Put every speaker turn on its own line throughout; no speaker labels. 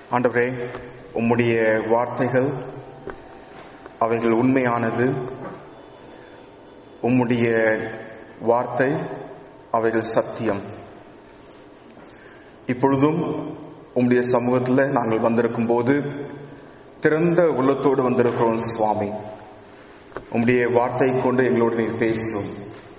ஆண்டவரே உம்முடைய வார்த்தைகள் அவைகள் உண்மையானது உம்முடைய வார்த்தை அவைகள் சத்தியம் இப்பொழுதும் உம்முடைய சமூகத்தில் நாங்கள் வந்திருக்கும் போது திறந்த உள்ளத்தோடு வந்திருக்கிறோம் சுவாமி உம்முடைய வார்த்தை கொண்டு எங்களோடு நீர் பேசும்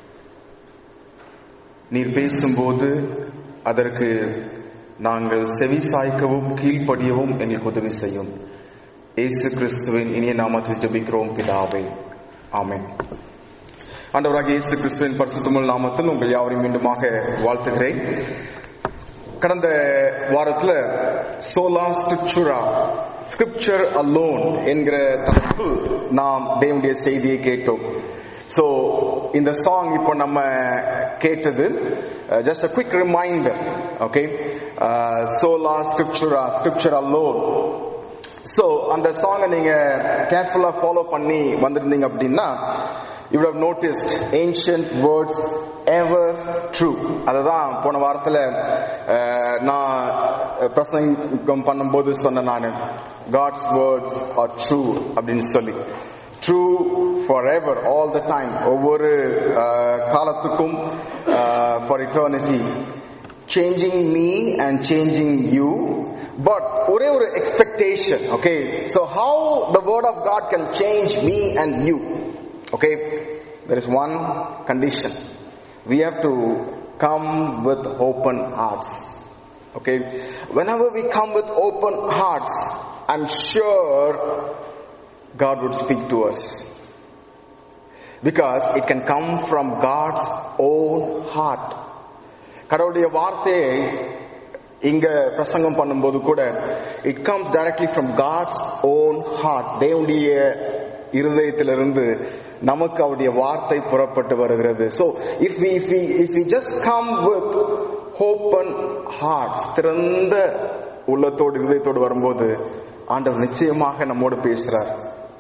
நீர் பேசும்போது அதற்கு நாங்கள் செவி சாய்க்கவும் கீழ்ப்படியவும் எங்களுக்கு உதவி செய்யும் இயேசு கிறிஸ்துவின் இனிய நாமத்தில் ஜெபிக்கிறோம் பிதாவே ஆமென் ஆண்டவராக இயேசு கிறிஸ்துவின் பரிசுத்தமிழ் நாமத்தில் உங்கள் யாவரையும் மீண்டுமாக வாழ்த்துகிறேன் கடந்த வாரத்துல சோலா ஸ்கிரிப்சுரா ஸ்கிரிப்சர் அலோன் என்கிற தலைப்பு நாம் தேவனுடைய செய்தியை கேட்டோம் சோ இந்த சாங் இப்போ நம்ம கேட்டது just a quick reminder okay sola scriptura scripture alone so அந்த சாங்கை நீங்க கேர்ஃபுல்லா ஃபாலோ பண்ணி வந்திருந்தீங்க அப்படின்னா you have noticed ancient words ever true அதுதான் போன வாரத்தில் நான் பிரசங்கம் பண்ணும்போது சொன்னேன் நான் காட்ஸ் வேர்ட்ஸ் ஆர் ட்ரூ அப்படின்னு சொல்லி true for ever all the time ஒவ்வொரு காலத்துக்கும் for eternity changing me and changing you but ஒரே ஒரு expectation okay so how the word of God can change me and you Okay, there is one condition. We have to come with open hearts. Okay, whenever we come with open hearts, I'm sure God would speak to us. Because it can come from God's own heart. கடவுளுடைய வார்த்தையை இங்க பிரசங்கம் பண்ணும்போது கூட it comes directly from God's own heart தேவனுடைய இருதயத்திலிருந்து நமக்கு அவருடைய வார்த்தை புறப்பட்டு வருகிறது so if we if we if we just come with open heart திறந்த உள்ளத்தோடு இருதயத்தோடு வரும்போது ஆண்டவர் நிச்சயமாக நம்மோடு பேசுறார்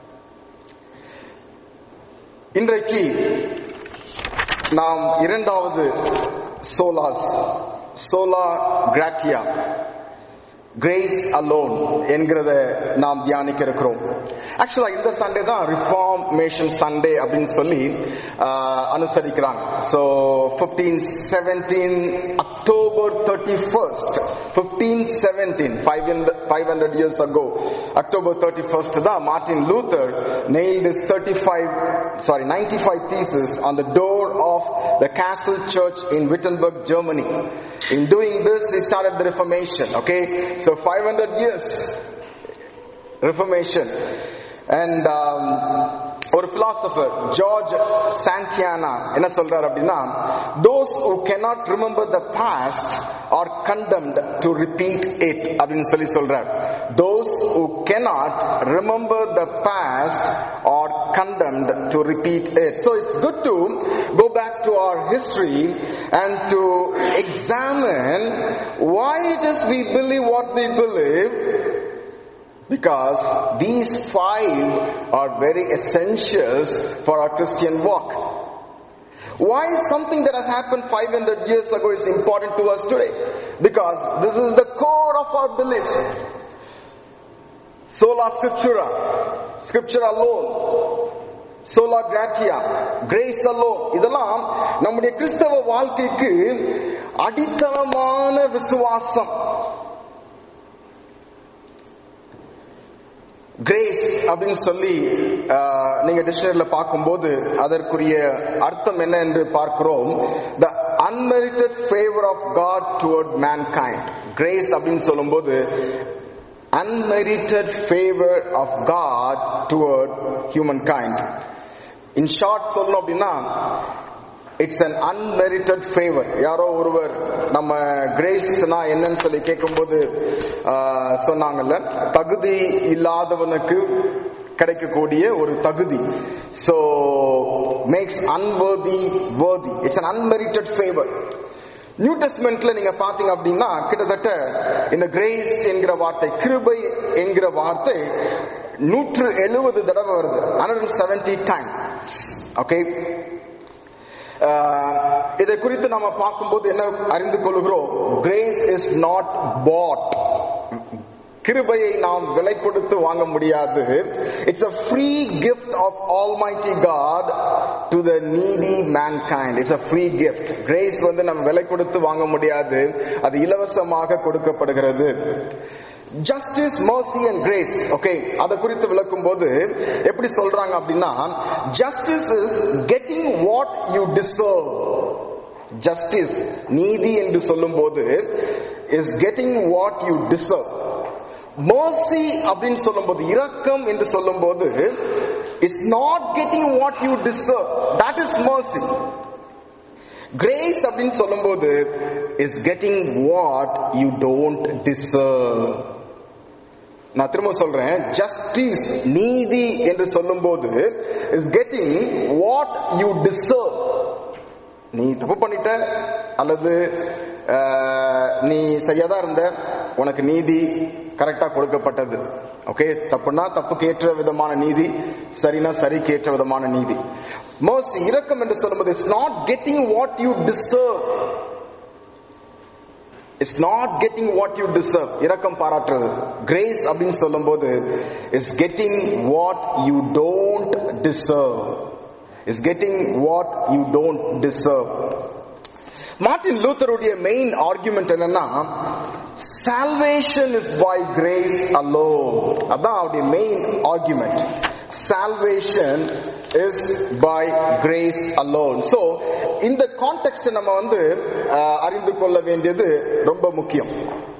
இன்றைக்கு நாம் இரண்டாவது solas sola gratia grace alone என்கிறத நாம் தியானிக்க இருக்கிறோம் ஆக்சுவலா இந்த சண்டே தான் ரிஃபார்மேஷன் சண்டே அப்படின்னு சொல்லி அனுசரிக்கிறாங்க so fifteen seventeen October thirty first fifteen seventeen five hundred five hundred years ago October thirty first தான் Martin Luther nailed thirty five sorry ninety five theses on the door of the castle church in Wittenberg Germany In doing this, they started the Reformation. Okay, so 500 years Reformation, and um, ஒரு philosopher George Santayana என்ன சொல்றார் அப்படின்னா those who cannot remember the past are condemned to repeat it அப்படின்னு சொல்லி சொல்றார் those who cannot remember the past are condemned to repeat it so it's good to go back to our history and to examine why it is we believe what we believe because these five are very essentials for our Christian walk. Why something that has happened 500 years ago is important to us today? Because this is the core of our belief. Sola Scriptura, Scripture alone, sola gratia grace alone இதெல்லாம் நம்முடைய கிறிஸ்தவ வாழ்க்கைக்கு அடித்தளமான விசுவாசம் grace அப்படின்னு சொல்லி நீங்க டிக்ஷனரியில பார்க்கும்போது அதற்குரிய அர்த்தம் என்ன என்று பார்க்கிறோம் the unmerited favour of God toward mankind grace அப்படின்னு சொல்லும்போது unmerited favor of God toward humankind. In short சொல்லணும் அப்படின்னா இட்ஸ் அன் அன்மெரிட்டட் ஃபேவர் யாரோ ஒருவர் நம்ம கிரேஸ்னா என்னன்னு சொல்லி கேட்கும்போது சொன்னாங்கல்ல தகுதி இல்லாதவனுக்கு கிடைக்கக்கூடிய ஒரு தகுதி so makes unworthy worthy it's un unmerited favour new டெஸ்ட்மெண்ட்ல நீங்க பாத்தீங்க அப்படின்னா கிட்டத்தட்ட இந்த கிரேஸ் என்கிற வார்த்தை கிருபை என்கிற வார்த்தை நூற்று எழுபது தடவை வருது ஹண்ட்ரட் செவன்டி டைம் ஓகே இதை குறித்து நம்ம பார்க்கும்போது என்ன அறிந்து கொள்கிறோம் கிரேஸ் இஸ் நாட் பாட் கிருபையை நாம் விலை கொடுத்து வாங்க முடியாது it's a free gift of almighty god to the needy mankind it's a free gift grace வந்து நம்ம விலை கொடுத்து வாங்க முடியாது அது இலவசமாக கொடுக்கப்படுகிறது justice mercy and grace okay அதை குறித்து விளக்கும் போது எப்படி சொல்றாங்க அப்படின்னா justice is getting what you deserve justice நீதி என்று சொல்லும் போது is getting what you deserve mercy அப்படின்னு சொல்லும்போது இரக்கம் என்று சொல்லும்போது it's not getting what you deserve that is mercy grace அப்படின்னு சொல்லும்போது is getting what you don't deserve நான் திரும்ப சொல்றேன் ஜஸ்டிஸ் நீதி என்று சொல்லும்போது is getting what you deserve நீ தப்பு பண்ணிட்ட அல்லது அஹ், நீ சரியாதான் இருந்த உனக்கு நீதி கரெக்டா கொடுக்கப்பட்டது ஓகே தப்புனா தப்புக்கு ஏற்ற விதமான நீதி சரினா சரிக்கு ஏற்ற விதமான நீதி மோஸ்ட் இரக்கம் என்று சொல்லும்போது it's not getting what you deserve it's not getting what you deserve இரக்கம் பாராட்டுறது கிரேஸ் அப்படின்னு சொல்லும்போது is getting what you don't deserve is getting what you don't deserve Martin லூத்தருடைய மெயின் ஆர்குமெண்ட் என்னன்னா salvation is by grace alone அதான் அவருடைய main argument salvation is by grace alone so இந்த context நம்ம வந்து அஹ், அறிந்து கொள்ள வேண்டியது ரொம்ப முக்கியம்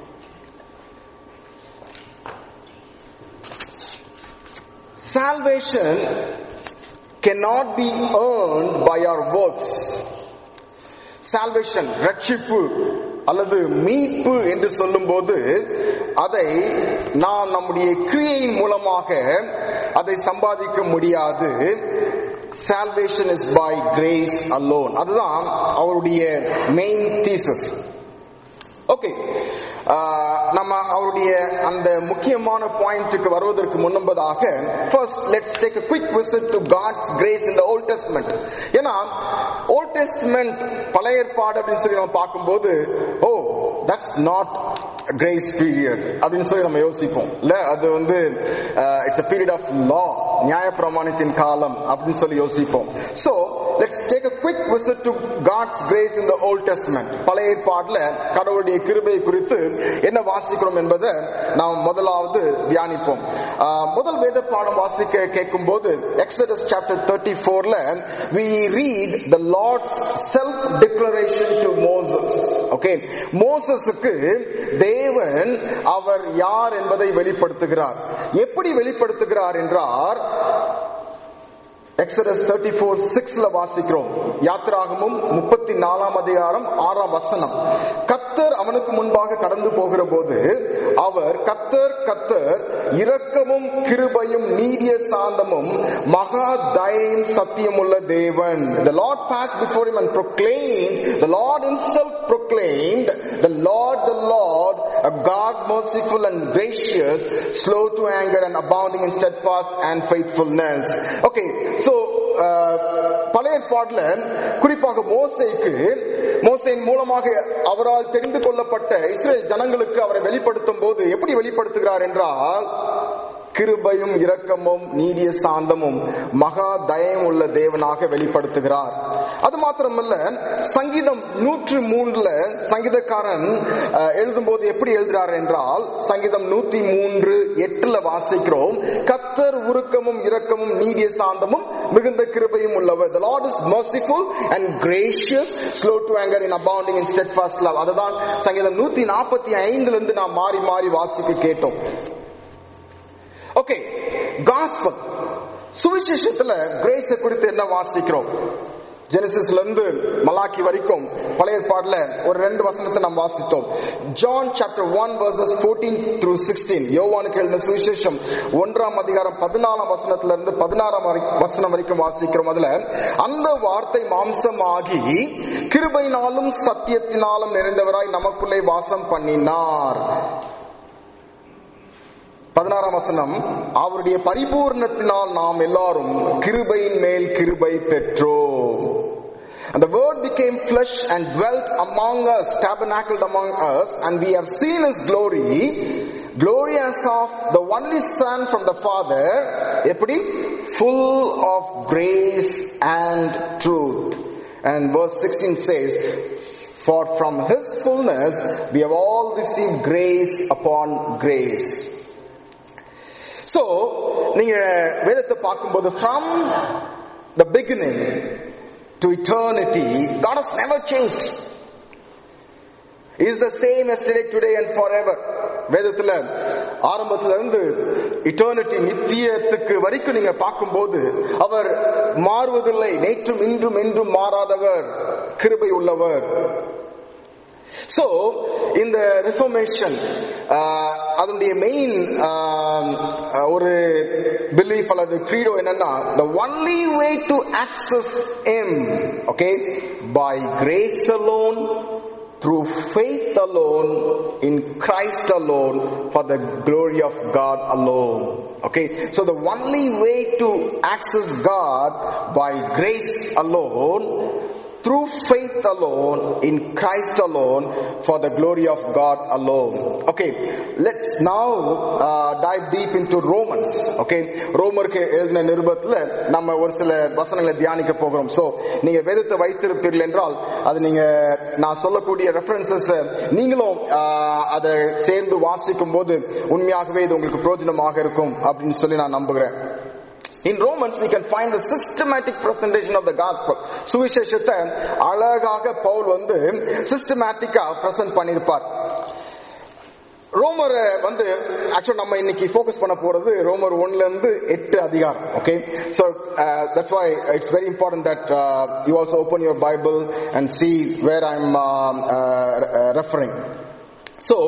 salvation cannot be earned by our works salvation ரட்சிப்பு அல்லது மீட்பு என்று சொல்லும்போது அதை நாம் நம்முடைய கிரியையின் மூலமாக அதை சம்பாதிக்க முடியாது salvation is by grace alone அதுதான் அவருடைய மெயின் தீசஸ் ஓகே நம்ம அவருடைய அந்த முக்கியமான பாயிண்ட்டுக்கு வருவதற்கு முன்பதாக first let's take a quick visit to God's grace in the Old Testament ஏன்னா ஓல்ட் டெஸ்ட்மெண்ட் பழைய ஏற்பாடு அப்படின்னு சொல்லி நம்ம பார்க்கும்போது oh that's not grace period அப்படின்னு சொல்லி நம்ம யோசிப்போம் இல்ல அது வந்து it's a period of law நியாயப்பிரமாணத்தின் காலம் அப்படின்னு சொல்லி யோசிப்போம் so let's take a quick visit to God's grace in the Old Testament பழைய ஏற்பாடுல கடவுளுடைய கிருபை குறித்து என்ன வாசிக்கிறோம் என்பதை நாம் முதலாவது தியானிப்போம் ஆஹ், முதல் வேத பாடம் வாசிக்க கேட்கும் போது எக்ஸடஸ் சாப்டர் தேர்ட்டி ஃபோர்ல we read the Lord self declaration to Moses okay மோசஸுக்கு தேவன் அவர் யார் என்பதை வெளிப்படுத்துகிறார் எப்படி வெளிப்படுத்துகிறார் என்றார் எக்ஸடஸ் தேர்ட்டி ஃபோர் சிக்ஸ்ல வாசிக்கிறோம் யாத்திராகமும் முப்பத்தி நாலாம் அதிகாரம் ஆறாம் வசனம் கத்தர் அவனுக்கு முன்பாக கடந்து போகிற போது அவர் கத்தர் கத்தர் இரக்கமும் கிருபையும் நீடிய சாந்தமும் மகா தயையும் சத்தியமுள்ள தேவன் the lord passed before him and proclaimed the lord himself proclaimed the lord the lord a god merciful and gracious slow to anger and abounding in steadfast and faithfulness okay so uh, பழைய ஏற்பாடுல குறிப்பாக மோசைக்கு மோசையின் மூலமாக அவரால் தெரிந்து கொள்ளப்பட்ட Israel ஜனங்களுக்கு அவரை வெளிப்படுத்தும் போது எப்படி வெளிப்படுத்துகிறார் என்றால் கிருபையும் இரக்கமும் நீடிய சாந்தமும் மகா தயம் உள்ள தேவனாக வெளிப்படுத்துகிறார் அது மாத்திரமல்ல சங்கீதம் நூற்று மூன்றுல சங்கீதக்காரன் அஹ், எழுதும்போது எப்படி எழுதுறார் என்றால் சங்கீதம் நூத்தி மூன்று எட்டுல வாசிக்கிறோம் கத்தர் உருக்கமும் இரக்கமும் நீடிய சாந்தமும் மிகுந்த கிருபையும் உள்ளவர் the lord is merciful and gracious slow to anger in abounding in steadfast love அதுதான் சங்கீதம் நூத்தி நாற்பத்தி ஐந்துல இருந்து நாம் மாறி மாறி வாசிக்க கேட்டோம் ஓகே காஸ்பல் சுவிசேஷத்துல கிரேஸ் குறித்து என்ன வாசிக்கிறோம் ஜெனசிஸ்ல இருந்து மலாக்கி வரைக்கும் பழைய ஏற்பாடுல ஒரு ரெண்டு வசனத்தை நாம் வாசித்தோம் John chapter one verses fourteen through sixteen யோவானுக்கு எழுதின சுவிசேஷம் ஒன்றாம் அதிகாரம் பதினாலாம் வசனத்துல இருந்து பதினாறாம் வரை- வசனம் வரைக்கும் வாசிக்கிறோம் அதுல அந்த வார்த்தை மாம்சமாகி கிருபையினாலும் சத்தியத்தினாலும் நிறைந்தவராய் நமக்குள்ளே வாசம் பண்ணினார் பதினாறாம் வசனம் அவருடைய பரிபூர்ணத்தினால் நாம் எல்லாரும் கிருபையின் மேல் கிருபை பெற்றோம் And the word became flesh and dwelt among us, tabernacled among us, and we have seen his glory,
glory as of the only son from the father எப்படி full of grace and truth and verse 16 says for from his fullness we have all received grace upon grace so நீங்க வேதத்தை பார்க்கும்போது from the beginning to eternity God has never changed is the same yesterday today and forever வேதத்துல ஆரம்பத்துல இருந்து eternity நித்தியத்துக்கு வரைக்கும் நீங்க பார்க்கும்போது அவர் மாறுவதில்லை நேற்றும் இன்றும் என்றும் மாறாதவர் கிருபை உள்ளவர் சோ இந்த ரிஃபர்மேஷன் அதனுடைய மெயின் ஒரு பிலீஃப் அல்லது credo என்னன்னா the only way to access him okay by grace alone through faith alone in Christ alone for the glory of God alone okay so the only way to access God by grace alone through faith alone in Christ alone for the glory of God alone. Okay, let's now uh, dive deep into Romans. Okay, ரோமருக்கு எழுதின நிருபத்துல நம்ம ஒரு சில வசனங்களை தியானிக்க போகிறோம் so நீங்க வேதத்தை வைத்திருப்பீர்கள் என்றால் அது நீங்க நான் சொல்லக்கூடிய ரெஃபரன்சஸ் நீங்களும் uh, அதை சேர்ந்து வாசிக்கும் போது உண்மையாகவே இது உங்களுக்கு பிரயோஜனமாக இருக்கும் அப்படின்னு சொல்லி நான் நம்புகிறேன் In Romans, we can find the systematic presentation of the gospel. சுவிசேஷத்தை அழகாக பவுல் வந்து சிஸ்டமேட்டிக்கா பிரசன்ட் பண்ணியிருப்பார் ரோமர் வந்து ஆக்சுவலா நம்ம இன்னைக்கு ஃபோக்கஸ் பண்ண போறது ரோமர் ஒன்ல இருந்து எட்டு அதிகாரம் okay so that's why it's very important that you also open your Bible and see where I am referring so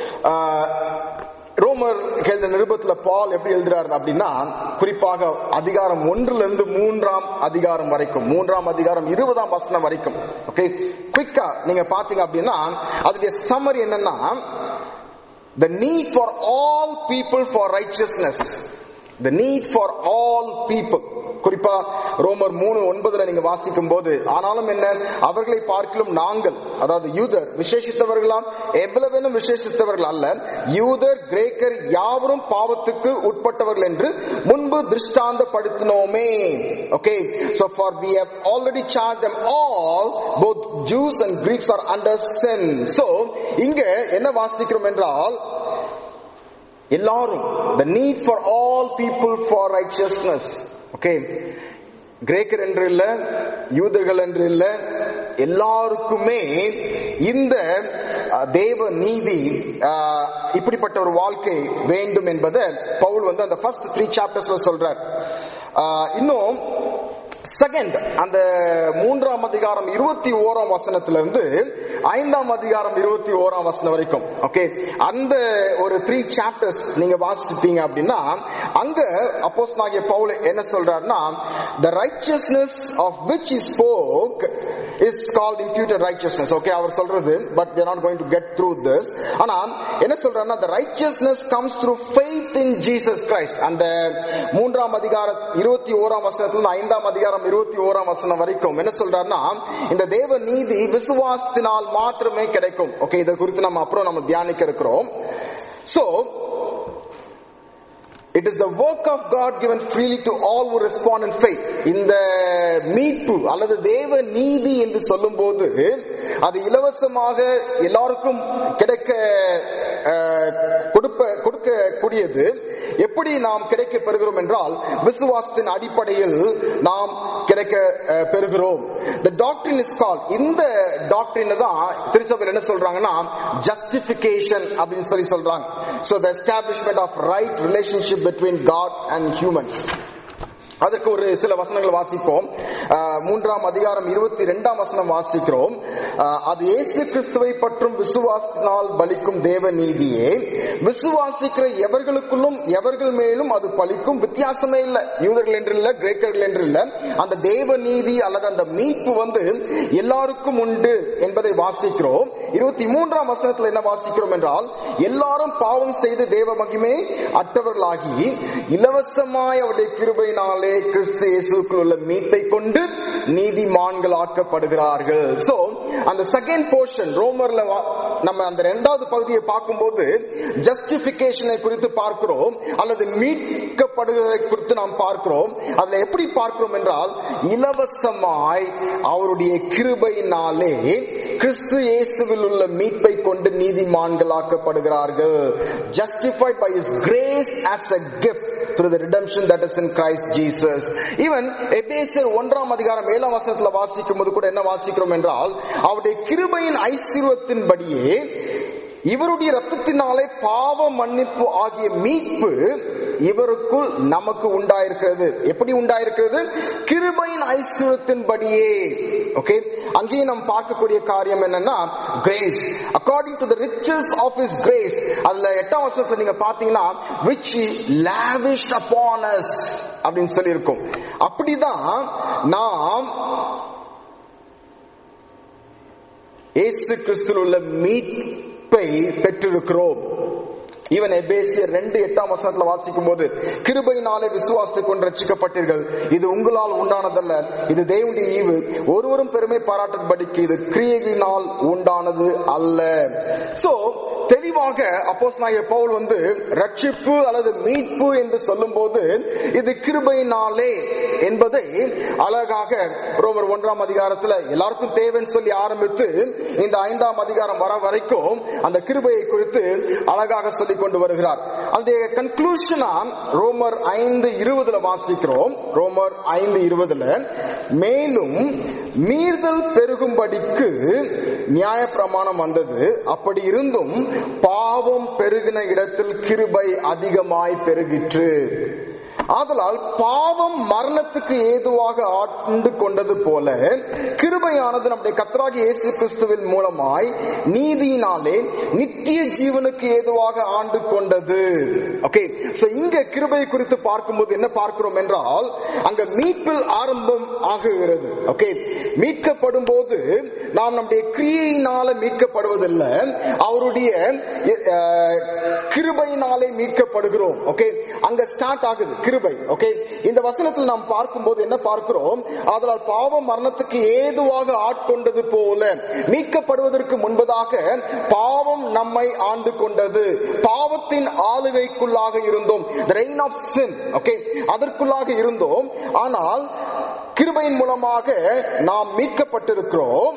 ரோமர் எழுத நிருபத்துல பால் எப்படி எழுதுறாரு அப்படின்னா குறிப்பாக அதிகாரம் ஒன்றுல இருந்து மூன்றாம் அதிகாரம் வரைக்கும் மூன்றாம் அதிகாரம் இருபதாம் வசனம் வரைக்கும் ஓகே குவிக்கா நீங்க பாத்தீங்க அப்படின்னா அதுடைய சம்மரி என்னன்னா the need for all people for righteousness the need for all people குறிப்பா ரோமர் மூணு ஒன்பதுல நீங்க வாசிக்கும் போது ஆனாலும் என்ன அவர்களை பார்க்கலும் நாங்கள் அதாவது யூதர் விசேஷித்தவர்களாம் எவ்வளவேனும் விசேஷித்தவர்கள் அல்ல யூதர் கிரேக்கர் யாவரும் பாவத்துக்கு உட்பட்டவர்கள் என்று முன்பு திருஷ்டாந்தப்படுத்தினோமே okay so for we have already charged them all both Jews and Greeks are under sin so இங்க என்ன வாசிக்கிறோம் என்றால் எல்லாரும் the need for all people for righteousness okay கிரேக்கர் என்று இல்ல யூதர்கள் என்று இல்ல எல்லாருக்குமே இந்த அஹ், தேவ நீதி அஹ், இப்படிப்பட்ட ஒரு வாழ்க்கை வேண்டும் என்பதை பவுல் வந்து அந்த ஃபர்ஸ்ட் த்ரீ சாப்டர்ஸ்ல சொல்றார் அஹ், இன்னும் செகண்ட் அந்த மூன்றாம் அதிகாரம் இருபத்தி ஓராம் வசனத்திலிருந்து ஐந்தாம் அதிகாரம் இருபத்தி ஓராம் வசனம் வரைக்கும் ஓகே அந்த ஒரு த்ரீ சாப்டர்ஸ் நீங்க வாசிப்பீங்க அப்படின்னா அங்க அப்போஸ் நாகிய பவுல் என்ன சொல்றாருன்னா the righteousness of which he spoke is called imputed righteousness okay அவர் சொல்றது but we are not going to get through this ஆனா என்ன சொல்றாருன்னா the righteousness comes through faith in Jesus Christ அந்த மூன்றாம் அதிகாரம் இருபத்தி ஓராம் வசனத்துல ஐந்தாம் அதிகாரம் இருபத்தி ஓராம் வசனம் வரைக்கும் என்ன சொல்றாருன்னா இந்த தேவ நீதி விசுவாசத்தினால் மாத்திரமே கிடைக்கும் ஓகே இதை குறித்து நம்ம அப்புறம் நம்ம தியானிக்க இருக்கிறோம் so It is the work of God given freely to all who respond in faith. இந்த மீட்பு அல்லது தேவ நீதி என்று சொல்லும்போது அது இலவசமாக எல்லாருக்கும் கிடைக்க அஹ், கொடுப்ப கொடுக்கக்கூடியது எப்படி நாம் கிடைக்க பெறுகிறோம் என்றால் விசுவாசத்தின் அடிப்படையில் நாம் கிடைக்க அஹ், பெறுகிறோம் the doctrine is called இந்த டாக்டரின் தான் திருச்சபையில் என்ன சொல்றாங்கன்னா justification அப்படின்னு சொல்லி சொல்றாங்க so the establishment of right relationship between God and humans அதற்கு ஒரு சில வசனங்கள் வாசிப்போம் அஹ், மூன்றாம் அதிகாரம் இருபத்தி ரெண்டாம் வசனம் வாசிக்கிறோம் அஹ், அது இயேசு கிறிஸ்துவை பற்றும் விசுவாசத்தினால் பலிக்கும் தேவ நீதியே விசுவாசிக்கிற எவர்களுக்குள்ளும் எவர்கள் மேலும் அது பலிக்கும் வித்தியாசமே இல்லை யூதர்கள் என்று இல்ல கிரேக்கர்கள் என்று இல்ல அந்த தேவ நீதி அல்லது அந்த மீட்பு வந்து எல்லாருக்கும் உண்டு என்பதை வாசிக்கிறோம் இருபத்தி மூன்றாம் வசனத்தில் என்ன வாசிக்கிறோம் என்றால் எல்லாரும் பாவம் செய்து தேவ மகிமை அற்றவர்களாகி இலவசமாய் அவருடைய கிருபையினாலே கிறிஸ்து இயேசுக்குள் உள்ள மீட்பை கொண்டு நீதிமான்கள் ஆக்கப்படுகிறார்கள் சோ அந்த செகண்ட் போர்ஷன் ரோமர்ல வா- நம்ம அந்த இரண்டாவது பகுதியை பார்க்கும்போது ஜஸ்டிபிகேஷனை குறித்து பார்க்கிறோம் அல்லது மீட்கப்படுவதை குறித்து நாம் பார்க்கிறோம் அதுல எப்படி பார்க்கிறோம் என்றால் இலவசமாய் அவருடைய கிருபையினாலே கிறிஸ்து இயேசுவில் உள்ள மீட்பை கொண்டு நீதிமான்களாக்கப்படுகிறார்கள் justified by his grace as a gift through the redemption that is in Christ Jesus even எபேசியர் ஒன்றாம் அதிகாரம் ஏழாம் வசனத்துல வாசிக்கும் போது கூட என்ன வாசிக்கிறோம் என்றால் அவருடைய கிருபையின் ஐஸ்வர்யத்தின்படியே இவருடைய ரத்தத்தினாலே பாவ மன்னிப்பு ஆகிய மீட்பு இவருக்குள் நமக்கு உண்டாயிருக்கிறது எப்படி உண்டாயிருக்கிறது கிருபையின் ஐஸ்வர்யத்தின்படியே ஓகே அங்கேயும் நாம் பார்க்கக்கூடிய காரியம் என்னன்னா grace according to the riches of is grace அதுல எட்டாம் வருஷத்துல நீங்க பாத்தீங்கன்னா விச் லாவிஷ் அப்பான் us அப்படின்னு சொல்லி இருக்கும் அப்படிதான் நாம் இயேசு கிறிஸ்துவில் உள்ள மீட்பை பெற்றிருக்கிறோம் ஈவன் எபேசியர் ரெண்டு எட்டாம் வசனத்துல வாசிக்கும் போது கிருபையினாலே விசுவாசத்தை கொண்டு ரட்சிக்கப்பட்டீர்கள் இது உங்களால் உண்டானதல்ல இது தேவனுடைய ஈவு ஒருவரும் பெருமை பாராட்டும்படிக்கு இது கிரியைகளினால் உண்டானது அல்ல சோ தெளிவாக அப்போஸ் பவுல் வந்து ரட்சிப்பு அல்லது மீட்பு என்று சொல்லும் போது இது கிருபையினாலே என்பதை அழகாக ரோமர் ஒன்றாம் அதிகாரத்துல எல்லாருக்கும் தேவைன்னு சொல்லி ஆரம்பித்து இந்த ஐந்தாம் அதிகாரம் வர வரைக்கும் அந்த கிருபையை குறித்து அழகாக சொல்லி கொண்டு வருகிறார் அந்த கன்க்ளூஷனா ரோமர் ஐந்து இருபதுல வாசிக்கிறோம் ரோமர் ஐந்து இருபதுல மேலும் மீறுதல் பெருகும்படிக்கு நியாய பிரமாணம் வந்தது அப்படி இருந்தும் பாவம் பெருகின இடத்தில் கிருபை அதிகமாய் பெருகிற்று ஆதலால் பாவம் மரணத்துக்கு ஏதுவாக ஆண்டு கொண்டது போல கிருபையானது நம்முடைய கத்தராகி இயேசு கிறிஸ்துவின் மூலமாய் நீதியினாலே நித்திய ஜீவனுக்கு ஏதுவாக ஆண்டு கொண்டது ஓகே சோ இங்க கிருபை குறித்து பார்க்கும்போது என்ன பார்க்கிறோம் என்றால் அங்க மீட்பில் ஆரம்பம் ஆகுகிறது ஓகே மீட்கப்படும் போது நாம் நம்முடைய கிரியையினால மீட்கப்படுவதில்லை அவருடைய அஹ், கிருபையினாலே மீட்கப்படுகிறோம் ஓகே அங்க ஸ்டார்ட் ஆகுது கிருபை ஓகே இந்த வசனத்தில் நாம் பார்க்கும்போது என்ன பார்க்கிறோம் அதனால் பாவம் மரணத்துக்கு ஏதுவாக ஆட்கொண்டது போல மீட்கப்படுவதற்கு முன்பதாக பாவம் நம்மை ஆண்டு கொண்டது பாவத்தின் ஆளுகைக்குள்ளாக இருந்தோம் ரெயின் ஆஃப் sin ஓகே அதற்குள்ளாக இருந்தோம் ஆனால் கிருபையின் மூலமாக நாம் மீட்கப்பட்டிருக்கிறோம்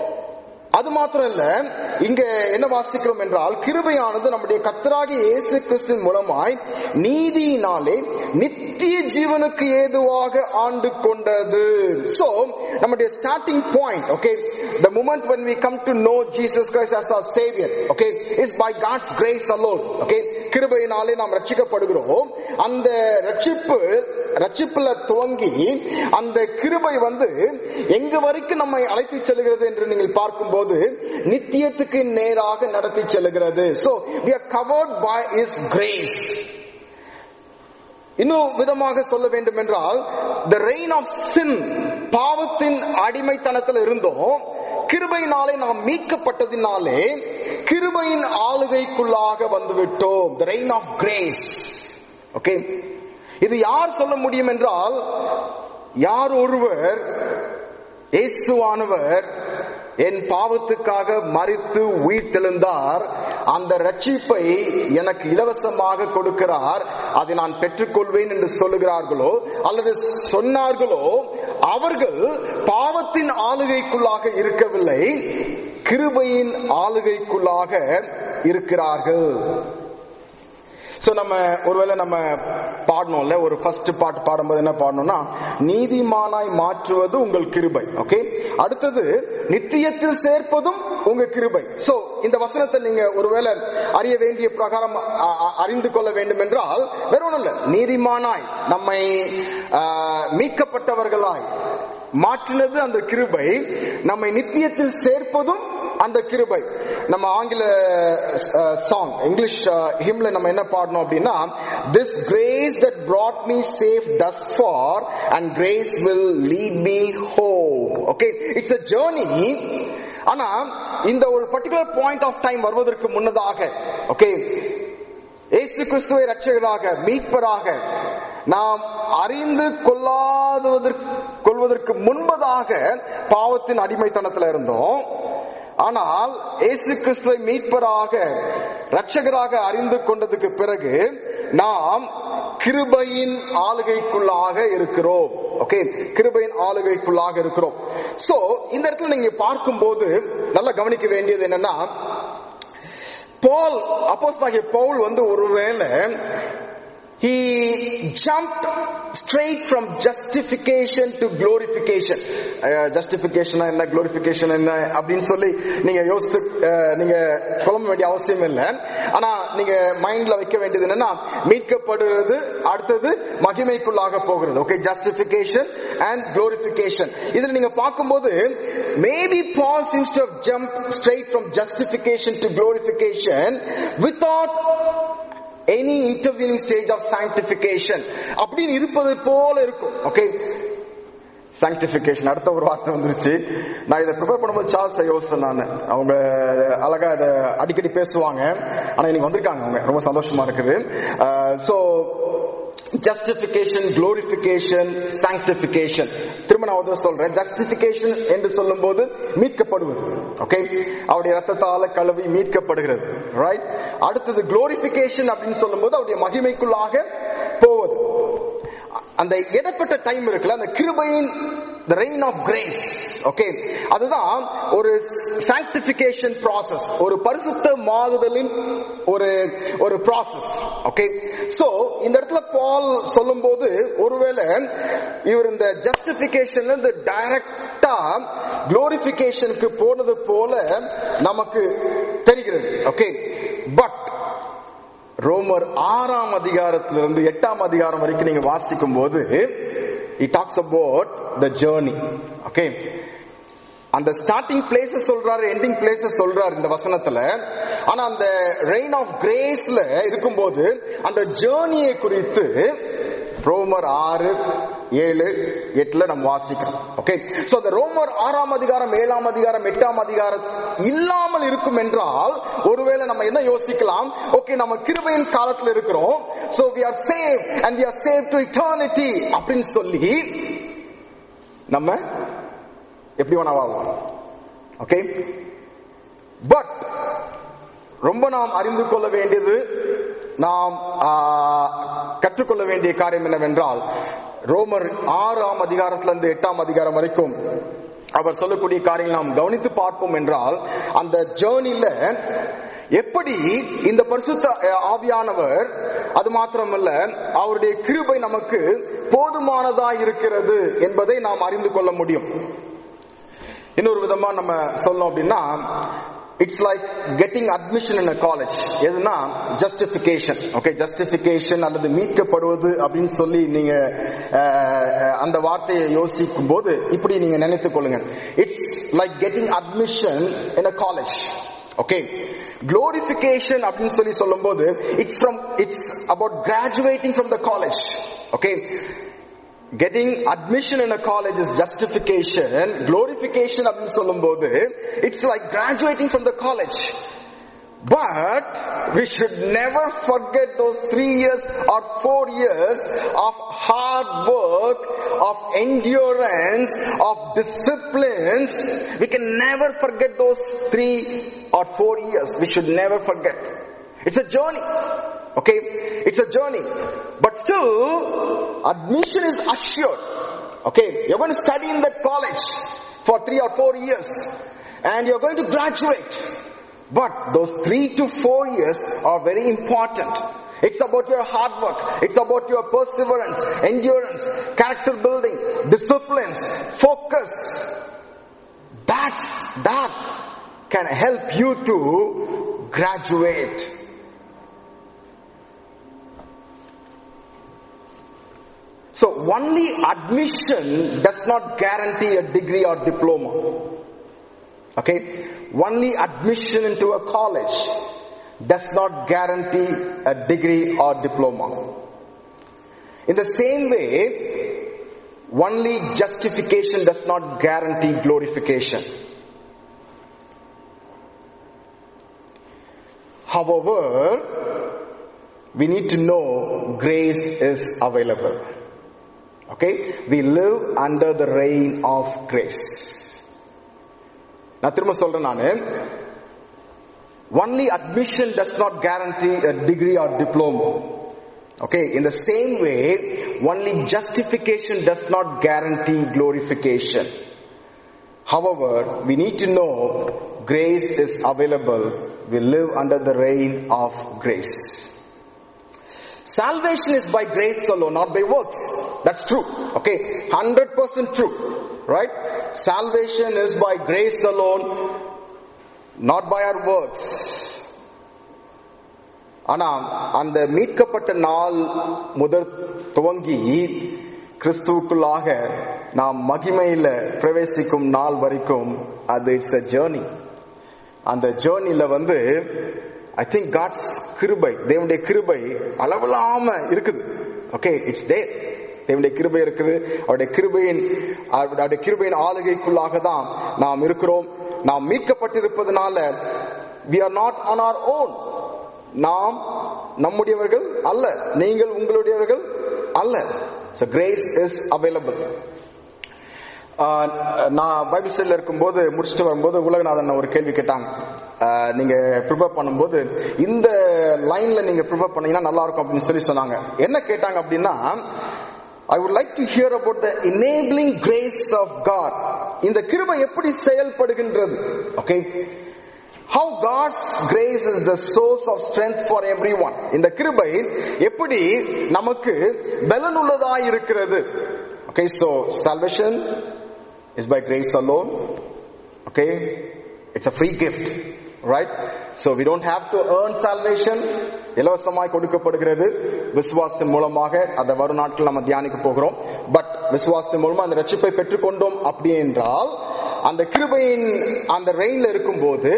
அது மாத்திரம் இல்ல இங்க என்ன வாசிக்கிறோம் என்றால் கிருபையானது நம்முடைய கத்தராகி இயேசு கிறிஸ்துவின் மூலமாய் நீதியினாலே நித்திய ஜீவனுக்கு ஏதுவாக ஆண்டு கொண்டது சோ நம்முடைய starting point okay the moment when we come to know Jesus Christ as our savior okay is by God's grace alone okay கிருபையினாலே நாம் ரட்சிக்கப்படுகிறோம் அந்த ரட்சிப்பு ரட்சிப்புல துவங்கி அந்த கிருபை வந்து எங்க வரைக்கும் நம்மை அழைத்து செல்கிறது என்று நீங்கள் பார்க்கும்போது நித்தியத்துக்கு நேராக நடத்தி செல்கிறது so we are covered by his grace இன்னும் விதமாக சொல்ல வேண்டும் என்றால் the reign of sin பாவத்தின் அடிமைத்தனத்தில் இருந்தோம் கிருபையினாலே நாம் மீட்கப்பட்டதினாலே கிருபையின் ஆளுகைக்குள்ளாக வந்துவிட்டோம் the reign of grace okay இது யார் சொல்ல முடியும் என்றால் யார் ஒருவர் இயேசுவானவர் என் பாவத்துக்காக மறித்து உயிர்த்தெழுந்தார் அந்த ரட்சிப்பை எனக்கு இலவசமாக கொடுக்கிறார் அதை நான் பெற்றுக்கொள்வேன் என்று சொல்லுகிறார்களோ அல்லது சொன்னார்களோ அவர்கள் பாவத்தின் ஆளுகைக்குள்ளாக இருக்கவில்லை கிருபையின் ஆளுகைக்குள்ளாக இருக்கிறார்கள் சோ நம்ம ஒருவேளை நம்ம பாடணும்ல ஒரு ஃபர்ஸ்ட் பாட்டு பாடும்போது என்ன பாடணும்னா நீதிமானாய் மாற்றுவது உங்கள் கிருபை ஓகே அடுத்தது நித்தியத்தில் சேர்ப்பதும் உங்க கிருபை சோ இந்த வசனத்தை நீங்க ஒருவேளை அறிய வேண்டிய பிரகாரம் அ- அ- அறிந்து கொள்ள வேண்டும் என்றால் வேற ஒண்ணும் இல்ல நீதிமானாய் நம்மை ஆ, மீட்கப்பட்டவர்களாய் மாற்றினது அந்த கிருபை நம்மை நித்தியத்தில் சேர்ப்பதும் அந்த கிருபை நம்ம ஆங்கில சாங் இங்கிலீஷ் ஹிம்ல நம்ம என்ன பாடணும் அப்படின்னா this grace that brought me safe thus far and grace will lead me home okay it's a journey ஆனா இந்த ஒரு பர்டிகுலர் பாயிண்ட் ஆஃப் டைம் வருவதற்கு முன்னதாக ஓகே இயேசு கிறிஸ்துவை ரட்சகராக மீட்பராக நாம் அறிந்து கொள்ளாததற்கு கொள்வதற்கு முன்பதாக பாவத்தின் அடிமைத்தனத்துல இருந்தோம் ஆனால் இயேசு கிறிஸ்துவை மீட்பராக ரட்சகராக அறிந்து கொண்டதுக்கு பிறகு நாம் கிருபையின் ஆளுகைக்குள்ளாக இருக்கிறோம் ஓகே கிருபையின் ஆளுகைக்குள்ளாக இருக்கிறோம் சோ இந்த இடத்துல நீங்க பார்க்கும்போது நல்லா கவனிக்க வேண்டியது என்னன்னா பால் அப்போஸ் பவுல் வந்து ஒருவேளை he jumped straight from justification to glorification ah, justification என்ன glorification என்ன அப்படின்னு சொல்லி நீங்க யோசித்து அஹ், நீங்க குழம்ப வேண்டிய அவசியம் இல்லை ஆனா நீங்க மைண்ட்ல வைக்க வேண்டியது என்னன்னா மீட்கப்படுறது அடுத்தது மகிமைக்குள்ளாக போகிறது ஓகே justification and glorification இதுல நீங்க பார்க்கும்போது maybe Paul seems to have jumped straight from justification to glorification without any intervening stage of sanctification அப்படின்னு இருப்பது போல இருக்கும் ஓகே சாங்டிபிகேஷன் அடுத்த ஒரு வார்த்தை வந்துருச்சு நான் இதை ப்ரிப்பேர் பண்ணும்போது சார்ஸ் யோசித்தேன் நான் அவங்க அழகா இதை அடிக்கடி பேசுவாங்க ஆனா இன்னைக்கு வந்திருக்காங்க அவங்க ரொம்ப சந்தோஷமா இருக்குது சோ ஜஸ்டிபிகேஷன் குளோரிபிகேஷன் சாங்டிபிகேஷன் திரும்ப நான் ஒரு சொல்றேன் ஜஸ்டிபிகேஷன் என்று சொல்லும்போது மீட்கப்படுவது ஓகே அவருடைய ரத்தத்தால கழுவி மீட்கப்படுகிறது ரைட் அடுத்தது குளோரிபிகேஷன் அப்படின்னு சொல்லும்போது அவருடைய மகிமைக்குள்ளாக போவது அந்த இடப்பட்ட டைம் இருக்குல்ல அந்த கிருபையின் the reign of grace okay அதுதான் ஒரு sanctification process ஒரு பரிசுத்த மாறுதலின் ஒரு ஒரு process ஓகே சோ இந்த இடத்துல பால் சொல்லும்போது ஒருவேளை இவர் இந்த ஜஸ்டிபிகேஷன்ல இருந்து டைரக்டா குளோரிபிகேஷனுக்கு போனது போல நமக்கு தெரிகிறது ஓகே பட் ரோமர் ஆறாம் அதிகாரத்திலிருந்து எட்டாம் அதிகாரம் வரைக்கும் நீங்க வாசிக்கும் போது it talks about the journey okay அந்த ஸ்டார்டிங் பிளேஸ் சொல்றாரு எண்டிங் பிளேஸ் சொல்றாரு இந்த வசனத்துல ஆனா அந்த ரெயின் ஆஃப் கிரேஸ்ல இருக்கும்போது அந்த ஜேர்னியை குறித்து ரோமர் ஆறு ஏழு எட்டுல நம்ம வாசிக்கிறோம் ஓகே சோ அந்த ரோமர் ஆறாம் அதிகாரம் ஏழாம் அதிகாரம் எட்டாம் அதிகாரம் இல்லாமல் இருக்கும் என்றால் ஒருவேளை நம்ம என்ன யோசிக்கலாம் ஓகே நம்ம கிருபையின் காலத்துல இருக்கிறோம் so we are saved and we are saved to eternity அப்படின்னு சொல்லி நம்ம எப்படி வேணா வாழலாம் ஓகே பட் ரொம்ப நாம் அறிந்து கொள்ள வேண்டியது நாம் ஆ, கற்றுக்கொள்ள வேண்டிய காரியம் என்னவென்றால் ரோமர் ஆறாம் அதிகாரத்திலிருந்து எட்டாம் அதிகாரம் வரைக்கும் அவர் சொல்லக்கூடிய காரியங்களை நாம் கவனித்து பார்ப்போம் என்றால் அந்த ஜேர்னில எப்படி இந்த பரிசுத்த அஹ், ஆவியானவர் அது மாத்திரமல்ல அவருடைய கிருபை நமக்கு போதுமானதா இருக்கிறது என்பதை நாம் அறிந்து கொள்ள முடியும் இன்னொரு விதமா நம்ம சொல்லணும் அப்படின்னா it's like getting admission in college எதுனா ஜஸ்டிபிகேஷன் ஓகே ஜஸ்டிபிகேஷன் அல்லது மீட்கப்படுவது அப்படின்னு சொல்லி நீங்க அஹ், அந்த வார்த்தையை யோசிக்கும் போது இப்படி நீங்க நினைத்துக் கொள்ளுங்க it's like getting admission in a college okay glorification அப்படின்னு சொல்லி சொல்லும்போது it's from it's about graduating from the college okay getting admission in a college is justification glorification அப்படின்னு சொல்லும்போது it's like graduating from the college but we should never forget those three years or four years of hard work, of endurance, of disciplines. We can never forget those three or four years. We should never forget. It's a journey. Okay? It's a journey. But still, admission is assured. Okay? You're going to study in that college for three or four years. And you're going to graduate. But those three to four years are very important. It's about your hard work. It's about your perseverance, endurance, character building, disciplines, focus. That's, that can help you to graduate. So only admission does not guarantee a degree or diploma. Okay? Only admission into a college does not guarantee a degree or diploma. In the same way, only justification does not guarantee glorification. However, we need to know grace is available. Okay? We live under the reign of grace. நான் திரும்ப சொல்றேன் நானு only admission does not guarantee a degree or diploma okay in the same way only justification does not guarantee glorification however we need to know grace is available we live under the reign of grace salvation is by grace alone not by works that's true okay 100% true right salvation is by grace alone not by our works ஆனா அந்த மீட்கப்பட்ட நாள் முதல் துவங்கி கிறிஸ்துவுக்குள்ளாக நாம் மகிமையில பிரவேசிக்கும் நாள் வரைக்கும் அது இட்ஸ் அ ஜேர்னி அந்த ஜேர்னில வந்து ஐ திங்க் காட்ஸ் கிருபை தேவனுடைய கிருபை அளவில்லாம இருக்குது ஓகே இட்ஸ் தே தேவனுடைய கிருபை இருக்குது அவருடைய கிருபையின் அவருடைய கிருபையின் ஆளுகைக்குள்ளாக தான் நாம் இருக்கிறோம் நாம் மீட்கப்பட்டிருப்பதனால we are not on our own நாம் நம்முடையவர்கள் அல்ல நீங்கள் உங்களுடையவர்கள் அல்ல so grace is available நான் பைபிள் ஸ்டடியில் இருக்கும்போது முடிச்சுட்டு வரும்போது உலகநாதன் ஒரு கேள்வி கேட்டாங்க நீங்க ப்ரிப்பேர் பண்ணும்போது இந்த லைன்ல நீங்க ப்ரிப்பேர் பண்ணீங்கன்னா நல்லா இருக்கும் அப்படின்னு சொல்லி சொன்னாங்க என்ன கேட்டாங்க அப்படின்னா I would like to hear about the enabling grace of God இந்த கிருபை எப்படி செயல்படுகின்றது okay how God's grace is the source of strength for everyone இந்த கிருபை எப்படி நமக்கு பலனுள்ளதாய் இருக்கிறது okay so salvation is by grace alone okay it's a free gift right so we don't have to earn salvation இலவசமாய் கொடுக்கப்படுகிறது விசுவாசத்தின் மூலமாக அதை வரும் நாட்கள் நம்ம தியானிக்க போகிறோம் பட் விசுவாசத்தின் மூலமா அந்த ரட்சிப்பை பெற்றுக்கொண்டோம் அப்படி என்றால் அந்த கிருபையின் அந்த ரெயின்ல இருக்கும்போது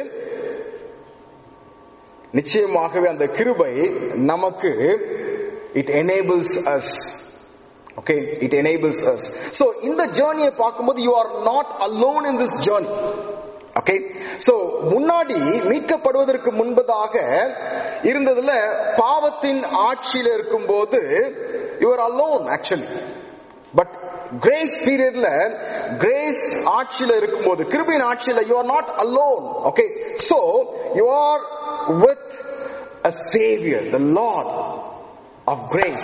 நிச்சயமாகவே அந்த கிருபை நமக்கு it enables us okay it enables us so இந்த ஜேர்னியை பார்க்கும்போது you are not alone in this journey okay so முன்னாடி மீட்கப்படுவதற்கு முன்பதாக இருந்ததுல பாவத்தின் ஆட்சியில இருக்கும்போது you're alone actually but grace பீரியட்ல கிரேஸ் ஆட்சியில இருக்கும்போது கிருபின் ஆட்சியில you are not alone okay so you are with a saviour the Lord of grace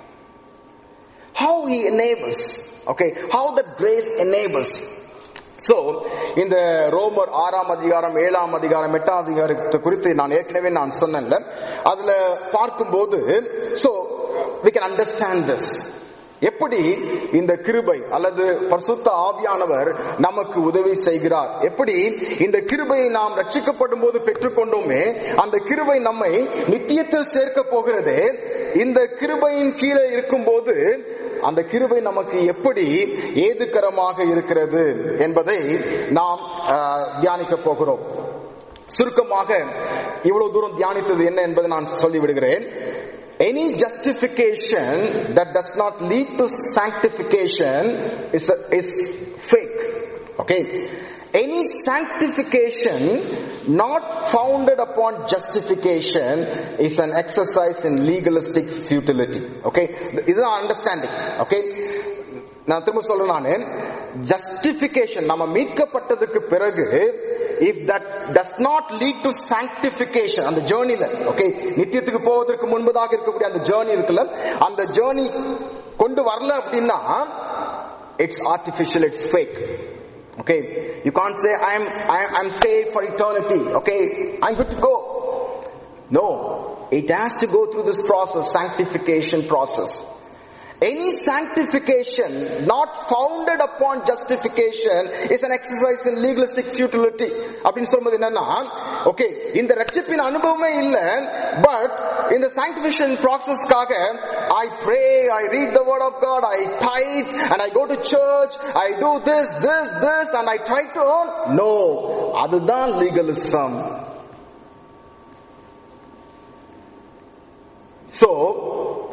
how he enables okay how that grace enables so இந்த ரோமர் ஆறாம் அதிகாரம் ஏழாம் அதிகாரம் எட்டாம் அதிகாரத்தை குறித்து நான் ஏற்கனவே நான் சொன்னேன்ல அதுல பார்க்கும்போது so we can understand this எப்படி இந்த கிருபை அல்லது பரிசுத்த ஆவியானவர் நமக்கு உதவி செய்கிறார் எப்படி இந்த கிருபையை நாம் ரட்சிக்கப்படும் போது பெற்றுக்கொண்டோமே அந்த கிருபை நம்மை நித்தியத்தில் சேர்க்க போகிறது இந்த கிருபையின் கீழே இருக்கும்போது அந்த கிருபை நமக்கு எப்படி ஏதுக்கரமாக இருக்கிறது என்பதை நாம் தியானிக்க போகிறோம் சுருக்கமாக இவ்வளவு தூரம் தியானித்தது என்ன என்பதை நான் சொல்லிவிடுகிறேன் any justification that does not lead to sanctification is, a, is fake okay any sanctification not founded upon justification is an exercise in legalistic futility okay இதுதான் அண்டர்ஸ்டாண்டிங் ஓகே நான் திரும்ப சொல்றேன் நானு ஜஸ்டிபிகேஷன் நம்ம மீட்கப்பட்டதுக்கு பிறகு if that does not lead to sanctification அந்த ஜேர்னில ஓகே நித்தியத்துக்கு போவதற்கு முன்பதாக இருக்கக்கூடிய அந்த ஜேர்னி இருக்குல்ல அந்த ஜேர்னி கொண்டு வரல அப்படின்னா it's artificial it's fake Okay, you can't say I'm I'm I'm saved for eternity. Okay, I'm good to go. No, it has to go through this process, sanctification process. Any sanctification not founded upon justification is an exercise in legalistic futility. அப்படின்னு சொல்றது என்னன்னா okay இந்த ரட்சிப்பின் அனுபவமே இல்ல but இந்த sanctification ப்ராசஸ்க்காக I pray, I read the word of God, I tithe, and I go to church, I do this, this, this, and I try to earn. No, அதுதான் legalism. So,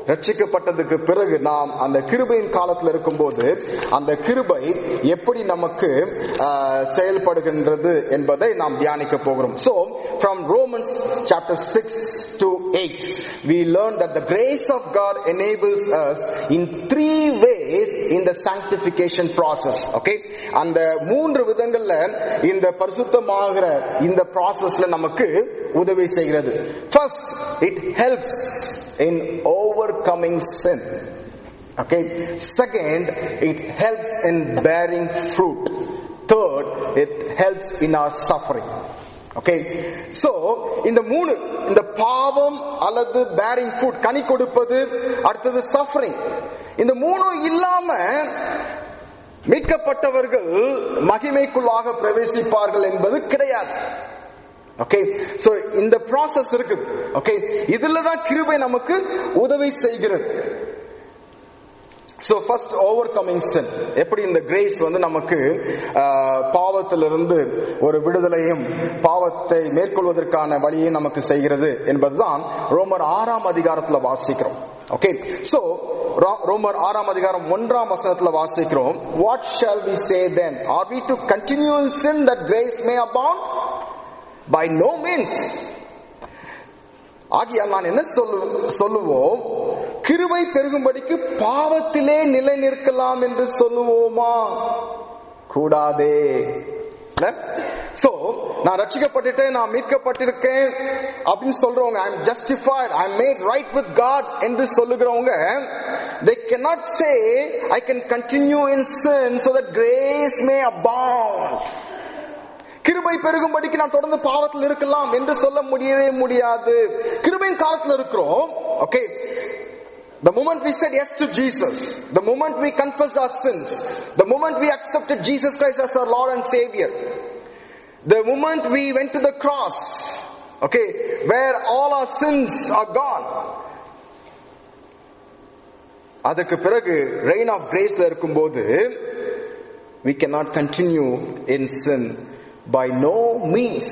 ரட்சிக்கப்பட்டதுக்கு பிறகு நாம் அந்த கிருபையின் காலத்துல இருக்கும்போது அந்த கிருபை எப்படி நமக்கு ஆஹ், செயல்படுகின்றது என்பதை நாம் தியானிக்க போகிறோம் so from romans chapter 6 to 8 we learn that the grace of god enables us in three ways in the sanctification process okay அந்த மூன்று விதங்கள்ல இந்த பரிசுத்தமாகிற இந்த ப்ராசஸ்ல நமக்கு உதவி செய்கிறது first it helps in overcoming sin okay second it helps in bearing fruit third it helps in our suffering okay so இந்த மூணு இந்த பாவம் அல்லது பேரிங் ஃபுட் கனி கொடுப்பது அடுத்தது சஃபரிங் இந்த மூணும் இல்லாம மீட்கப்பட்டவர்கள் மகிமைக்குள்ளாக பிரவேசிப்பார்கள் என்பது கிடையாது ஓகே சோ இந்த ப்ராசஸ் இருக்குது ஓகே இதுல தான் கிருபை நமக்கு உதவி செய்கிறது so first over coming sin எப்படி இந்த கிரேஸ் வந்து நமக்கு ஆஹ், பாவத்திலிருந்து ஒரு விடுதலையும் பாவத்தை மேற்கொள்வதற்கான வழியை நமக்கு செய்கிறது என்பதுதான் ரோமர் ஆறாம் அதிகாரத்துல வாசிக்கிறோம் ஓகே சோ ரோமர் ஆறாம் அதிகாரம் ஒன்றாம் வசனத்துல வாசிக்கிறோம் what shall we say then are we to continue in sin that grace may abound by no means ஆகியால் நான் என்ன சொல்லு சொல்லுவோம் கிருபை பெருகும்படிக்கு பாவத்திலே நிலை நிற்கலாம் என்று சொல்லுவோமா கூடாதே சோ நான் ரட்சிக்கப்பட்டுட்டேன் நான் மீட்கப்பட்டிருக்கேன் அப்படின்னு சொல்றவங்க I am justified I made right with God என்று சொல்லுகிறவங்க they cannot say i can continue in sin so that grace may abound கிருபை பெருகும்படிக்கு நான் தொடர்ந்து பாவத்தில் இருக்கலாம் என்று சொல்ல முடியவே முடியாது கிருபையின் காலத்தில் இருக்கிறோம் okay The moment we said yes to Jesus, the moment we confessed our sins, the moment we accepted Jesus Christ as our Lord and Savior, the moment we went to the cross, okay, where all our sins are gone, அதற்கு பிறகு rain of கிரேஸ்ல இருக்கும்போது we cannot continue in sin by no means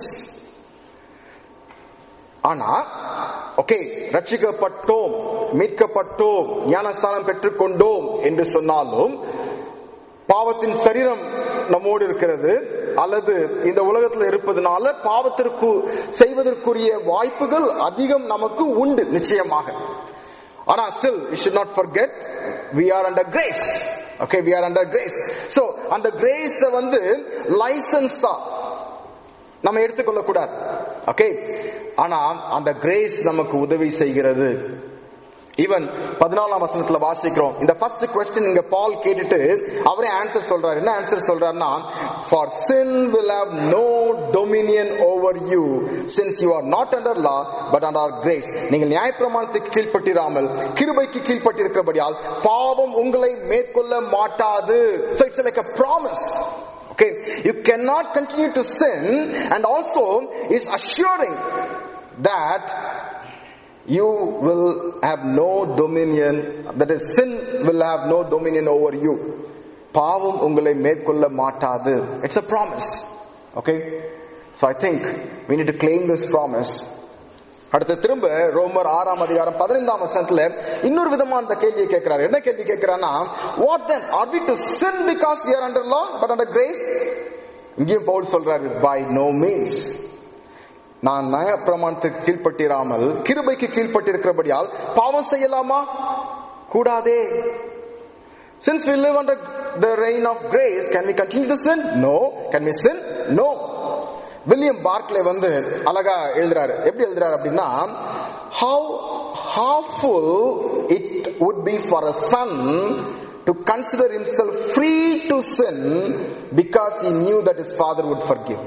ஆனா okay ரட்சிக்கப்பட்டோம் மீட்கப்பட்டோம் ஞானஸ்தானம் பெற்றுக்கொண்டோம் என்று சொன்னாலும் பாவத்தின் சரீரம் நம்மோடு இருக்கிறது அல்லது இந்த உலகத்தில் இருப்பதனால பாவத்திற்கு செய்வதற்குரிய வாய்ப்புகள் அதிகம் நமக்கு உண்டு நிச்சயமாக ஆனா still you should not forget we are under grace okay we are under grace so அந்த grace வந்து லைசன்ஸ் தான் நம்ம எடுத்துக்கொள்ள கூடாது ஓகே ஆனா அந்த கிரேஸ் நமக்கு உதவி செய்கிறது ஈவன் பதினாலாம் வசனத்துல வாசிக்கிறோம் இந்த ஃபர்ஸ்ட் கொஸ்டின் இங்க பால் கேட்டுட்டு அவரே ஆன்சர் சொல்றாரு என்ன ஆன்சர் சொல்றாருன்னா for sin will have no dominion over you since you are not under law but under grace நீங்கள் நியாயப்பிரமாணத்துக்கு கீழ்ப்பட்டிராமல் கிருபைக்கு கீழ்ப்பட்டிருக்கிறபடியால் பாவம் உங்களை மேற்கொள்ள மாட்டாது so it's like a promise Okay, you cannot continue to sin and also is assuring that you will have no dominion, that is sin will have no dominion over you. பாவம் உங்களை மேற்கொள்ள மாட்டாது. It's a promise. Okay? So I think we need to claim this promise. அடுத்து திரும்ப ரோமர் ஆறாம் அதிகாரம் பதினைந்தாம் வசனத்துல இன்னொரு விதமா அந்த கேள்வியை கேட்கிறாரு என்ன கேள்வி கேட்கிறான்னா what then are we to sin because we are under law but under grace இங்கேயும் பவுல் சொல்றாரு பை நோ மீன்ஸ் நான் நய பிரமாணத்துக்கு கீழ்ப்பட்டிராமல் கிருபைக்கு கீழ்ப்பட்டிருக்கிறபடியால் பாவம் செய்யலாமா கூடாதே Since we live under the reign of grace, can we continue to sin? No. Can we sin? No. William Barclay வந்து அழகா எழுதுறாரு எப்படி எழுதுறாரு அப்படின்னா how harmful it would be for a son to consider himself free to sin because he knew that his father would forgive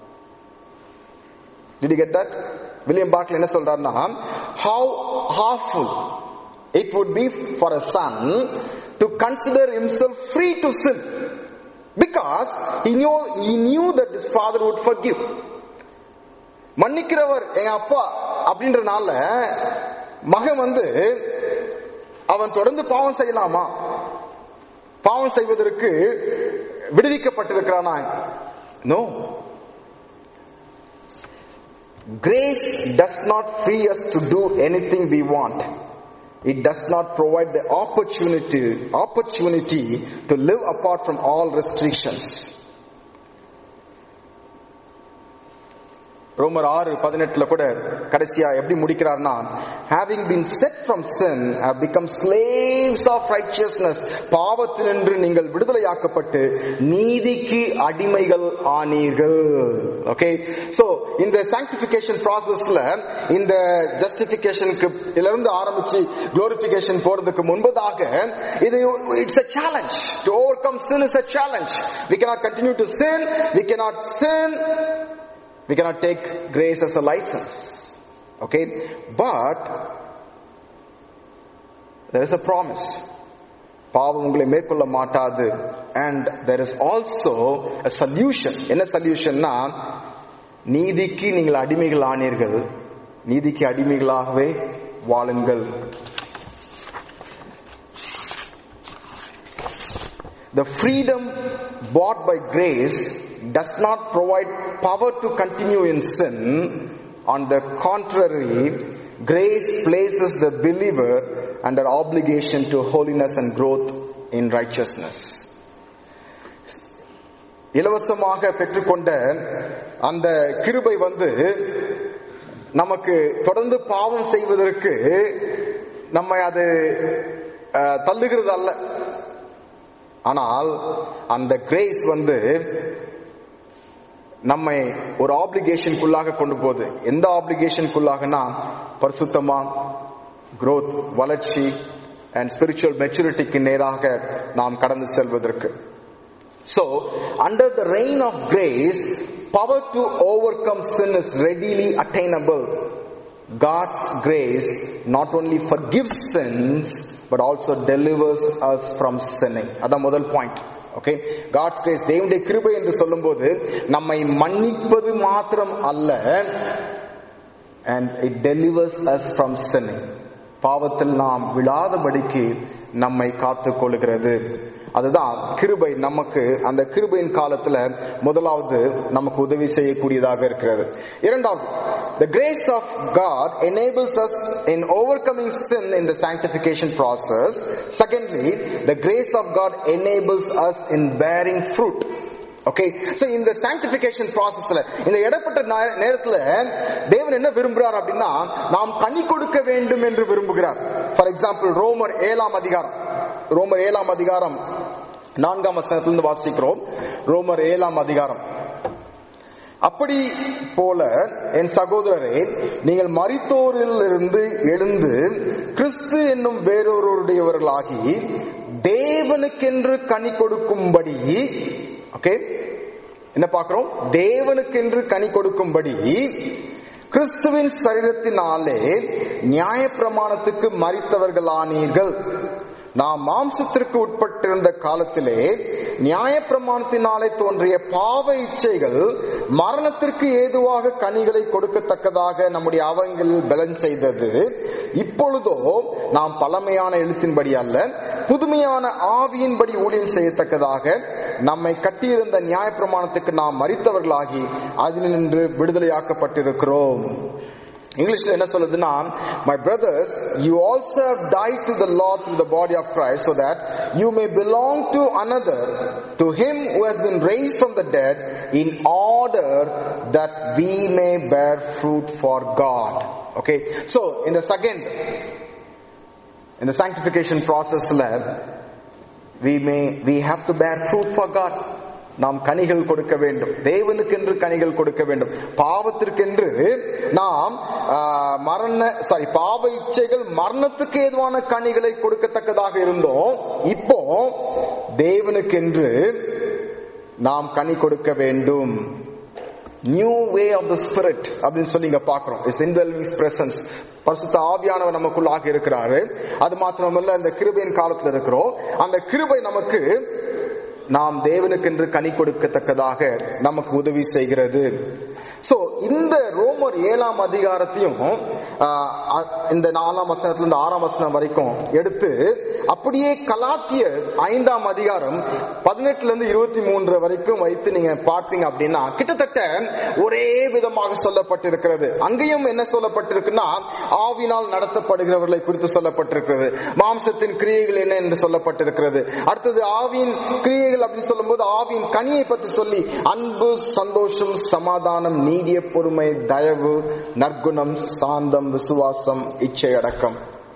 did you get that William Barclay என்ன சொல்றாருன்னா how harmful it would be for a son to consider himself free to sin because he knew he knew that his father would forgive மன்னிக்கிறவர் எங்க அப்பா அப்படின்றனால மகன் வந்து அவன் தொடர்ந்து பாவம் செய்யலாமா பாவம் செய்வதற்கு விடுவிக்கப்பட்டிருக்கிறானா no grace does not free us to do anything we want It does not provide the opportunity, opportunity to live apart from all restrictions. ரோமர் ஆறு பதினெட்டுல கூட கடைசியா எப்படி முடிக்கிறார்னா having been set from sin have become slaves of righteousness பாவத்தினின்று நீங்கள் விடுதலையாக்கப்பட்டு நீதிக்கு அடிமைகள் ஆனீர்கள் ஓகே சோ இந்த sanctification processல இந்த ஜஸ்டிபிகேஷனுக்கு இருந்து ஆரம்பிச்சு glorification போறதுக்கு முன்பதாக இது it's a challenge to overcome sin is a challenge we cannot continue to sin we cannot sin we cannot take grace as a license. Okay? But there is a promise. பாவம் உங்களை மேற்கொள்ள மாட்டாது and there is also a solution என்ன சொல்யூஷன்னா நீதிக்கு நீங்கள் அடிமைகள் ஆனீர்கள் நீதிக்கு அடிமைகளாகவே வாழுங்கள் The freedom bought by grace does not provide power to continue in sin. On the contrary, grace places the believer under obligation to holiness and growth in righteousness. இலவசமாக பெற்றுக்கொண்ட அந்த கிருபை வந்து நமக்கு தொடர்ந்து பாவம் செய்வதற்கு நம்மை அது அஹ், தள்ளுகிறது அல்ல ஆனால் அந்த கிரேஸ் வந்து நம்மை ஒரு ஆப்ளிகேஷனுக்குள்ளாக கொண்டு போகுது எந்த ஆப்ளிகேஷனுக்குள்ளாகனா பரிசுத்தமா growth வளர்ச்சி அண்ட் ஸ்பிரிச்சுவல் மெச்சூரிட்டிக்கு நேராக நாம் கடந்து செல்வதற்கு So, under the reign of grace, power to overcome sin is readily attainable. God's grace not only forgives sins, but also delivers us from sinning. அதான் முதல் பாயிண்ட் ஓகே காட்ஸ் கிரேஸ் தேவனுடைய கிருபை என்று சொல்லும்போது நம்மை மன்னிப்பது மாத்திரம் அல்ல and it delivers us from sinning பாவத்தில் நாம் விழாதபடிக்கு நம்மை காத்துக் கொள்கிறது அதுதான் கிருபை நமக்கு அந்த கிருபையின் காலத்துல முதலாவது நமக்கு உதவி செய்யக்கூடியதாக இருக்கிறது இரண்டாவது the grace of god enables us in overcoming sin in the sanctification process secondly the grace of god enables us in bearing fruit okay so இந்த சாங்டிபிகேஷன் ப்ராசஸ்ல இந்த இடப்பட்ட நே- நேரத்துல தேவன் என்ன விரும்புறார் அப்படின்னா நாம் கனி கொடுக்க வேண்டும் என்று விரும்புகிறார் ஃபார் எக்ஸாம்பிள் ரோமர் ஏழாம் அதிகாரம் ரோமர் ஏழாம் அதிகாரம் நான்காம் வசனத்திலிருந்து வாசிக்கிறோம் ரோமர் ஏழாம் அதிகாரம் அப்படி போல என் சகோதரரே நீங்கள் மரித்தோரில் இருந்து எழுந்து கிறிஸ்து என்னும் வேறொருடையவர்களாகி தேவனுக்கென்று கனி கொடுக்கும்படி ஓகே என்ன பார்க்கிறோம் தேவனுக்கென்று கனி கொடுக்கும்படி கிறிஸ்துவின் சரீரத்தினாலே நியாயப்பிரமாணத்துக்கு மறித்தவர்களானீர்கள் நாம் மாம்சத்திற்கு உட்பட்டிருந்த காலத்திலே நியாயப்பிரமாணத்தினாலே தோன்றிய பாவ இச்சைகள் மரணத்திற்கு ஏதுவாக கனிகளை கொடுக்கத்தக்கதாக நம்முடைய அவங்களில் பலன் செய்தது இப்பொழுதோ நாம் பழமையான எழுத்தின்படி அல்ல புதுமையான ஆவியின்படி ஊழியம் செய்யத்தக்கதாக நம்மை கட்டியிருந்த நியாயப்பிரமாணத்துக்கு நாம் மறித்தவர்களாகி அதினின்று விடுதலையாக்கப்பட்டிருக்கிறோம் இங்கிலீஷ்ல என்ன சொல்லுதுன்னா my brothers you also have died to the law through the body of Christ so that you may belong to another to him who has been raised from the dead in order that we may bear fruit for God okay so in the second in the sanctification processல we may we have to bear fruit for God நாம் கனிகள் கொடுக்க வேண்டும் தேவனுக்கென்று கனிகள் கொடுக்க வேண்டும் பாவத்திற்கென்று நாம் ஆஹ், மரண சாரி பாவ இச்சைகள் மரணத்துக்கு ஏதுவான கனிகளை கொடுக்கத்தக்கதாக இருந்தோம் இப்போ தேவனுக்கென்று நாம் கனி கொடுக்க வேண்டும் new way of the spirit அப்படின்னு சொல்லி இங்க பாக்குறோம் இஸ் இன்வெல்விங் பிரசன்ஸ் பரிசுத்த ஆவியானவர் நமக்குள்ளாக இருக்கிறாரு அது மாத்திரமல்ல அந்த கிருபையின் காலத்துல இருக்கிறோம் அந்த கிருபை நமக்கு நாம் தேவனுக்கென்று கனி கொடுக்கத்தக்கதாக நமக்கு உதவி செய்கிறது சோ இந்த ரோமர் ஏழாம் அதிகாரத்தையும் ஆஹ், அ- இந்த நாலாம் வசனத்துல இருந்து ஆறாம் வசனம் வரைக்கும் எடுத்து அப்படியே கலாத்திய ஐந்தாம் அதிகாரம் பதினெட்டுல இருந்து இருபத்தி மூன்று வரைக்கும் வைத்து நீங்க பார்ப்பீங்க அப்படின்னா கிட்டத்தட்ட ஒரே விதமாக சொல்லப்பட்டிருக்கிறது அங்கேயும் என்ன சொல்லப்பட்டிருக்குன்னா ஆவினால் நடத்தப்படுகிறவர்களை குறித்து சொல்லப்பட்டிருக்கிறது மாம்சத்தின் கிரியைகள் என்ன என்று சொல்லப்பட்டிருக்கிறது அடுத்தது ஆவியின் கிரியைகள் அப்படின்னு சொல்லும்போது ஆவியின் கனியை பற்றி சொல்லி அன்பு சந்தோஷம் சமாதானம் நீடிய பொறுமை தயவு நற்குணம் சாந்தம் விசுவாசம் இச்சை அடக்கம்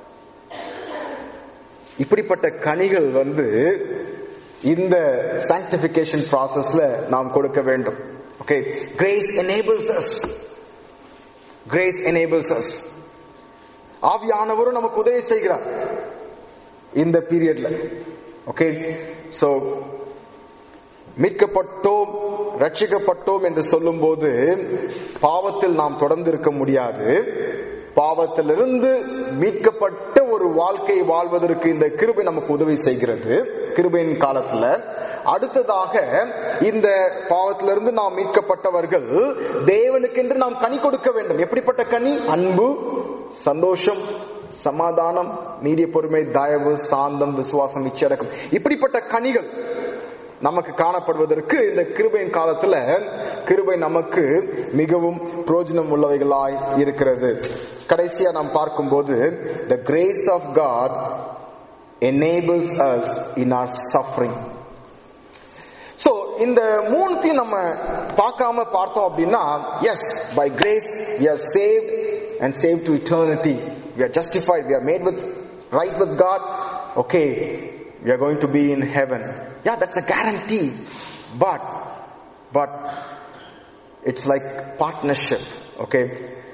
இப்படிப்பட்ட கனிகள் வந்து இந்த சாங்டிபிகேஷன் ப்ராசஸ்ல நாம் கொடுக்க வேண்டும் okay grace enables us grace enables us ஆவியானவரும் நமக்கு உதவி செய்கிறார் இந்த பீரியட்ல ஓகே சோ மீட்கப்பட்டோம் ரட்சிக்கப்பட்டோம் என்று சொல்லும்போது பாவத்தில் நாம் தொடர்ந்து இருக்க முடியாது பாவத்திலிருந்து மீட்கப்பட்ட ஒரு வாழ்க்கை வாழ்வதற்கு இந்த கிருபை நமக்கு உதவி செய்கிறது கிருபையின் காலத்துல அடுத்ததாக இந்த பாவத்திலிருந்து நாம் மீட்கப்பட்டவர்கள் தேவனுக்கென்று நாம் கனி கொடுக்க வேண்டும் எப்படிப்பட்ட கனி அன்பு சந்தோஷம் சமாதானம் நீடிய பொறுமை தயவு சாந்தம் விசுவாசம் இச்சடக்கம் இப்படிப்பட்ட கனிகள் நமக்கு காணப்படுவதற்கு இந்த கிருபையின் காலத்துல கிருபை நமக்கு மிகவும் பிரயோஜனம் உள்ளவைகளாய் இருக்கிறது கடைசியா நாம் பார்க்கும்போது the grace of God enables us in our suffering so இந்த மூணுத்தையும் நம்ம பார்க்காம பார்த்தோம் அப்படின்னா yes by grace we are saved and saved to eternity we are justified we are made with right with god okay we are going to be in heaven yeah that's a guarantee but but it's like partnership okay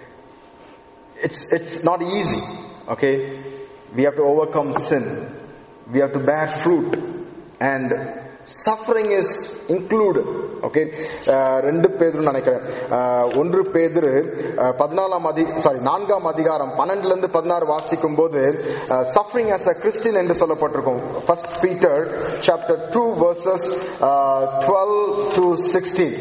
it's it's not easy okay we have to overcome sin we have to bear fruit and suffering is included okay ah ரெண்டு பேதுரு நினைக்கிறேன் அஹ் ஒன்று பேதுரு அஹ் பதினாலாம் அதி sorry நான்காம் அதிகாரம் பன்னெண்டுல இருந்து பதினாறு வாசிக்கும் போது சஃபரிங் as a கிறிஸ்டின் என்று சொல்லப்பட்டிருக்கும் first Peter chapter two verses twelve to sixteen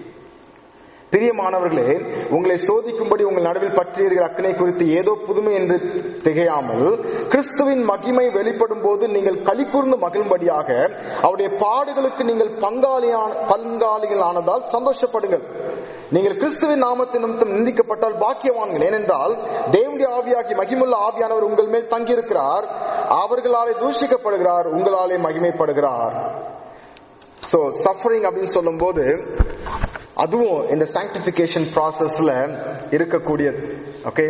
பிரியமானவர்களே உங்களை சோதிக்கும்படி உங்கள் நடுவில் பற்றியிருக்கிற அக்கனை குறித்து ஏதோ புதுமை என்று திகையாமல் கிறிஸ்துவின் மகிமை வெளிப்படும் போது நீங்கள் களி கூர்ந்து மகிழும்படியாக அவருடைய பாடுகளுக்கு நீங்கள் பங்காளியான பங்காளிகள் ஆனதால் சந்தோஷப்படுங்கள் நீங்கள் கிறிஸ்துவின் நாமத்தின் நிமித்தம் நிந்திக்கப்பட்டால் பாக்கியவான்கள் ஏனென்றால் தேவனுடைய ஆவியாகி மகிமுள்ள ஆவியானவர் உங்கள் மேல் தங்கியிருக்கிறார் அவர்களாலே தூஷிக்கப்படுகிறார் உங்களாலே மகிமைப்படுகிறார் சோ சஃபரிங் அப்படின்னு சொல்லும்போது அதுவும் இந்த சாங்டிபிகேஷன் ப்ராசஸ்ல இருக்கக்கூடியது ஓகே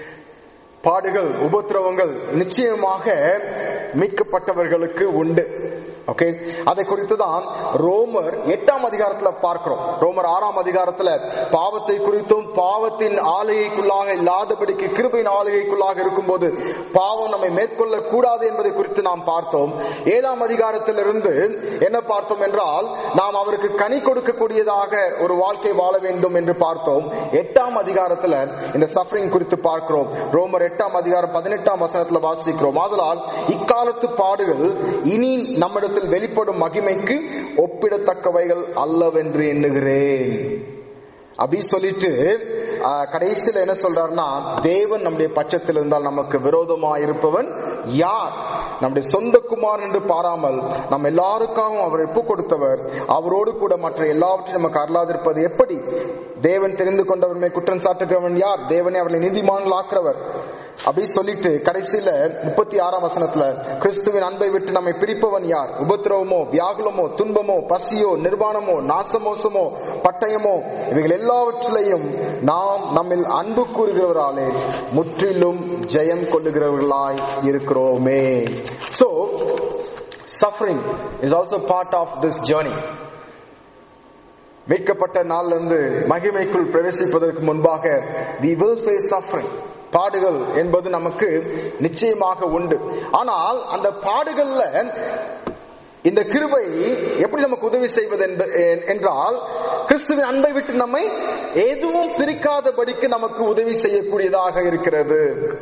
பாடுகள் உபத்திரவங்கள் நிச்சயமாக மீட்கப்பட்டவர்களுக்கு உண்டு ஓகே அதை குறித்து தான் ரோமர் எட்டாம் அதிகாரத்துல பார்க்கிறோம் ரோமர் ஆறாம் அதிகாரத்துல பாவத்தை குறித்தும் பாவத்தின் ஆலையைக்குள்ளாக இல்லாதபடிக்கு கிருபையின் ஆலையைக்குள்ளாக இருக்கும்போது பாவம் நம்மை மேற்கொள்ள கூடாது என்பதை குறித்து நாம் பார்த்தோம் ஏழாம் அதிகாரத்திலிருந்து என்ன பார்த்தோம் என்றால் நாம் அவருக்கு கனி கொடுக்கக்கூடியதாக ஒரு வாழ்க்கை வாழ வேண்டும் என்று பார்த்தோம் எட்டாம் அதிகாரத்துல இந்த சஃபரிங் குறித்து பார்க்கிறோம் ரோமர் எட்டாம் அதிகாரம் பதினெட்டாம் வசனத்துல வாசிக்கிறோம் ஆதலால் இக்காலத்து பாடுகள் இனி நம்மிடத்தில் வெளிப்படும் மகிமைக்கு ஒப்பிடத்தக்கவைகள் அல்லவென்று எண்ணுகிறேன் அப்படி சொல்லிட்டு ஆஹ், கடைசியில என்ன சொல்றாருன்னா தேவன் நம்முடைய பட்சத்தில் இருந்தால் நமக்கு விரோதமா இருப்பவன் யார் நம்முடைய சொந்த குமார் என்று பாராமல் நம்ம எல்லாருக்காகவும் அவர் ஒப்பு கொடுத்தவர் அவரோடு கூட மற்ற எல்லாவற்றையும் நமக்கு அருளாதிருப்பது எப்படி தேவன் தெரிந்து கொண்டவர் மேல் குற்றம் சாட்டுகிறவன் யார் தேவனை அவர்களை நீதிமான்கள் ஆக்குறவர் அப்படி சொல்லிட்டு கடைசியில முப்பத்தி ஆறாம் வசனத்துல கிறிஸ்துவின் அன்பை விட்டு நம்மை பிரிப்பவன் யார் உபத்திரவமோ வியாகுலமோ துன்பமோ பசியோ நிர்வாணமோ நாசமோசமோ பட்டயமோ இவைகள் எல்லாவற்றிலையும் நாம் நம்மில் அன்பு கூறுகிறவராலே முற்றிலும் ஜெயம் கொள்ளுகிறவர்களாய் இருக்கிறோமே so suffering is also part of this journey மீட்கப்பட்ட நாள்ல இருந்து மகிமைக்குள் பிரவேசிப்பதற்கு முன்பாக we will face suffering பாடுகள் என்பது நமக்கு நிச்சயமாக உண்டு ஆனால் அந்த பாடுகள்ல இந்த கிருபை எப்படி நமக்கு உதவி செய்வது என்ப- எ- என்றால் கிறிஸ்துவின் அன்பை விட்டு நம்மை எதுவும் பிரிக்காதபடிக்கு நமக்கு உதவி செய்யக்கூடியதாக இருக்கிறது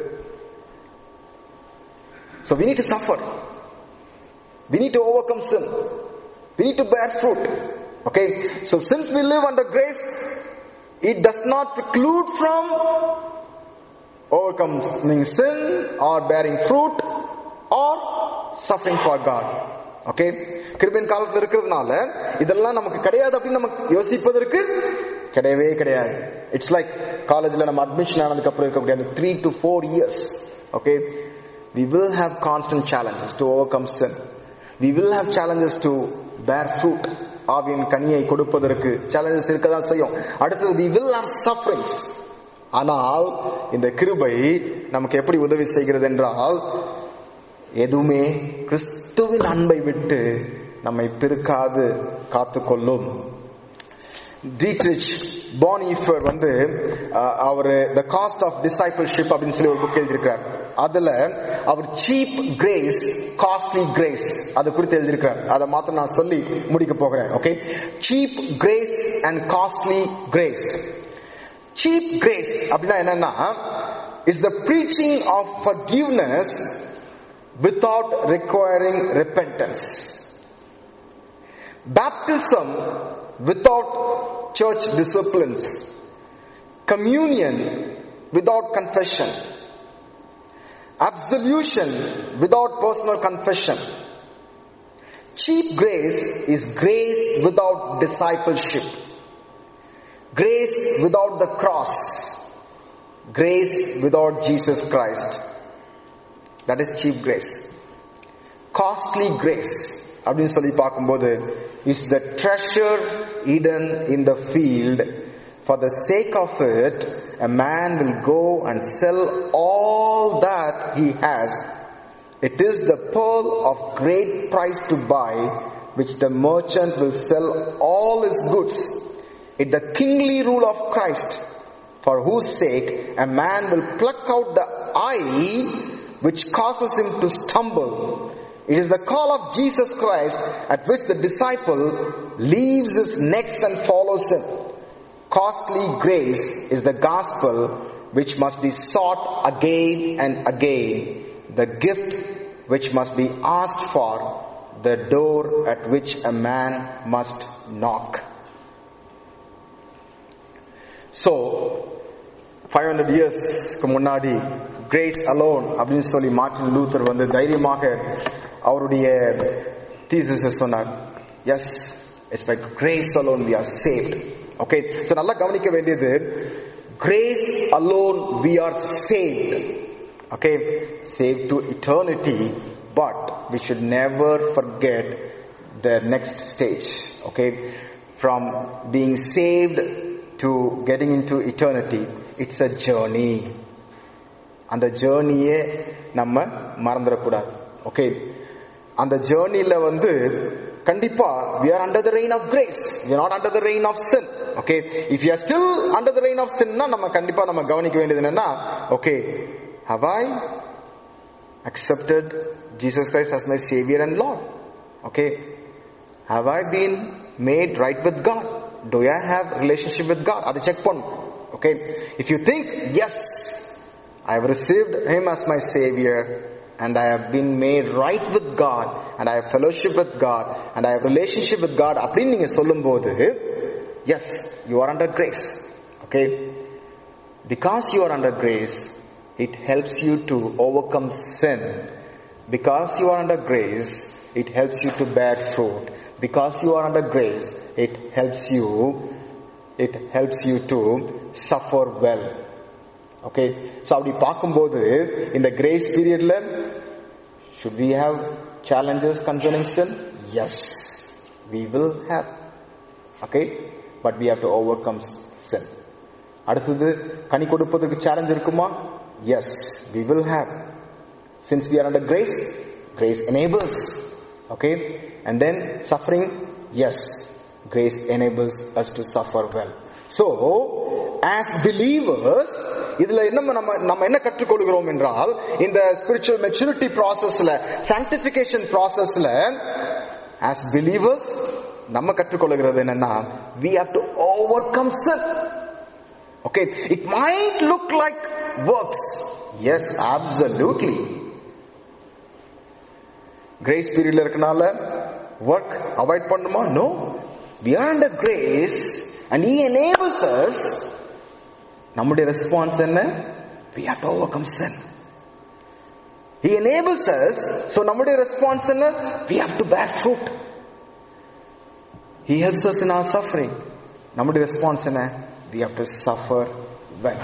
so we need to suffer we need to overcome sin we need to bear fruit okay so since we live under grace it does not preclude from overcoming sin or bearing fruit or suffering for God okay கிருபின் காலத்துல இருக்கிறதுனால இதெல்லாம் நமக்கு கிடையாது அப்படின்னு நமக்கு யோசிப்பதற்கு கிடையவே கிடையாது இட்ஸ் லைக் காலேஜ்ல நம்ம அட்மிஷன் ஆனதுக்கு அப்புறம் இருக்கக்கூடிய அந்த three to four years okay we will have constant challenges to overcome sin we will have challenges to bear fruit ஆவியின் கனியை கொடுப்பதற்கு சேலஞ்சஸ் இருக்க தான் செய்யும் அடுத்தது we will have sufferings ஆனால் இந்த கிருபை நமக்கு எப்படி உதவி செய்கிறது என்றால் எதுவுமே கிறிஸ்துவின் அன்பை விட்டு நம்மை பிரிக்காது காத்துக்கொள்ளும் டீட்ரிச் பானிஃபர் வந்து அவர் த காஸ்ட் ஆஃப் டிசைபிள்ஷிப் அப்படின்னு சொல்லி ஒரு புக் எழுதியிருக்கிறார் அதுல அவர் சீப் கிரேஸ் காஸ்ட்லி கிரேஸ் அது குறித்து எழுதியிருக்கிறார் அதை மாத்திரம் நான் சொல்லி முடிக்க போகிறேன் okay cheap grace and costly grace cheap grace அப்படின்னா என்னன்னா is the preaching of forgiveness without requiring repentance. Baptism without church disciplines. Communion without confession. Absolution without personal confession. Cheap grace is grace without discipleship. Grace without the cross. Grace without Jesus Christ. That is cheap grace costly grace அப்படின்னு சொல்லி பார்க்கும்போது is the treasure hidden in the field for the sake of it a man will go and sell all that he has it is the pearl of great price to buy which the merchant will sell all his goods. It the kingly rule of Christ, for whose sake a man will pluck out the eye which causes him to stumble. It is the call of Jesus Christ at which the disciple leaves his next and follows him. Costly grace is the gospel which must be sought again and again, the gift which must be asked for, the door at which a man must knock. So, five hundred இயர்ஸ்க்கு முன்னாடி grace alone அப்படின்னு சொல்லி Martin Luther வந்து தைரியமாக அவருடைய thesis சொன்னார் yes it's by grace alone we are saved okay so நல்லா கவனிக்க வேண்டியது grace alone we are saved okay save to eternity but we should never forget the next stage okay from being saved to getting in to eternity it's a journey அந்த ஜேர்னியே நம்ம மறந்துடக்கூடாது okay அந்த ஜேர்னில வந்து கண்டிப்பா we are under the reign of grace we are not under the reign of sin okay if you are still under the reign of sin னா நம்ம கண்டிப்பா நம்ம கவனிக்க வேண்டியது என்னன்னா okay have i accepted jesus christ as my savior and lord okay have i been made right with god do i have relationship with god அதை check பண்ணும் Okay? If you think, yes, I have received Him as my Savior, and I have been made right with God, and I have fellowship with God, and I have relationship with God, அப்படின்னு நீங்க சொல்லும்போது, yes, you are under grace. Okay? Because you are under grace, it helps you to overcome sin. Because you are under grace, it helps you to bear fruit. Because you are under grace, it helps you it helps you to suffer well okay so அப்படி பார்க்கும்போது இந்த grace பீரியட்ல should we have challenges concerning sin yes we will have okay but we have to overcome sin அடுத்தது கனி கொடுப்பதற்கு challenge இருக்குமா yes we will have since we are under grace grace enables okay and then suffering yes grace enables us to suffer well so as believers இதுல என்ன நம்ம நம்ம என்ன கற்றுக்கொள்கிறோம் என்றால் இந்த ஸ்பிரிச்சுவல் மெச்சூரிட்டி ப்ராசஸ்ல சாங்டிபிகேஷன் ப்ராசஸ்ல as believers நம்ம கற்றுக்கொள்கிறது என்னன்னா we have to overcome sin okay it might look like works yes absolutely grace பீரியட்ல இருக்கனால ஒர்க் அவாய்ட் பண்ணுமா no we are under grace and he enables us நம்முடைய ரெஸ்பான்ஸ் என்ன we have to overcome sin He enables us. So நம்முடைய response என்ன? We have to bear fruit. He helps us in our suffering. நம்முடைய response என்ன? We have to suffer well.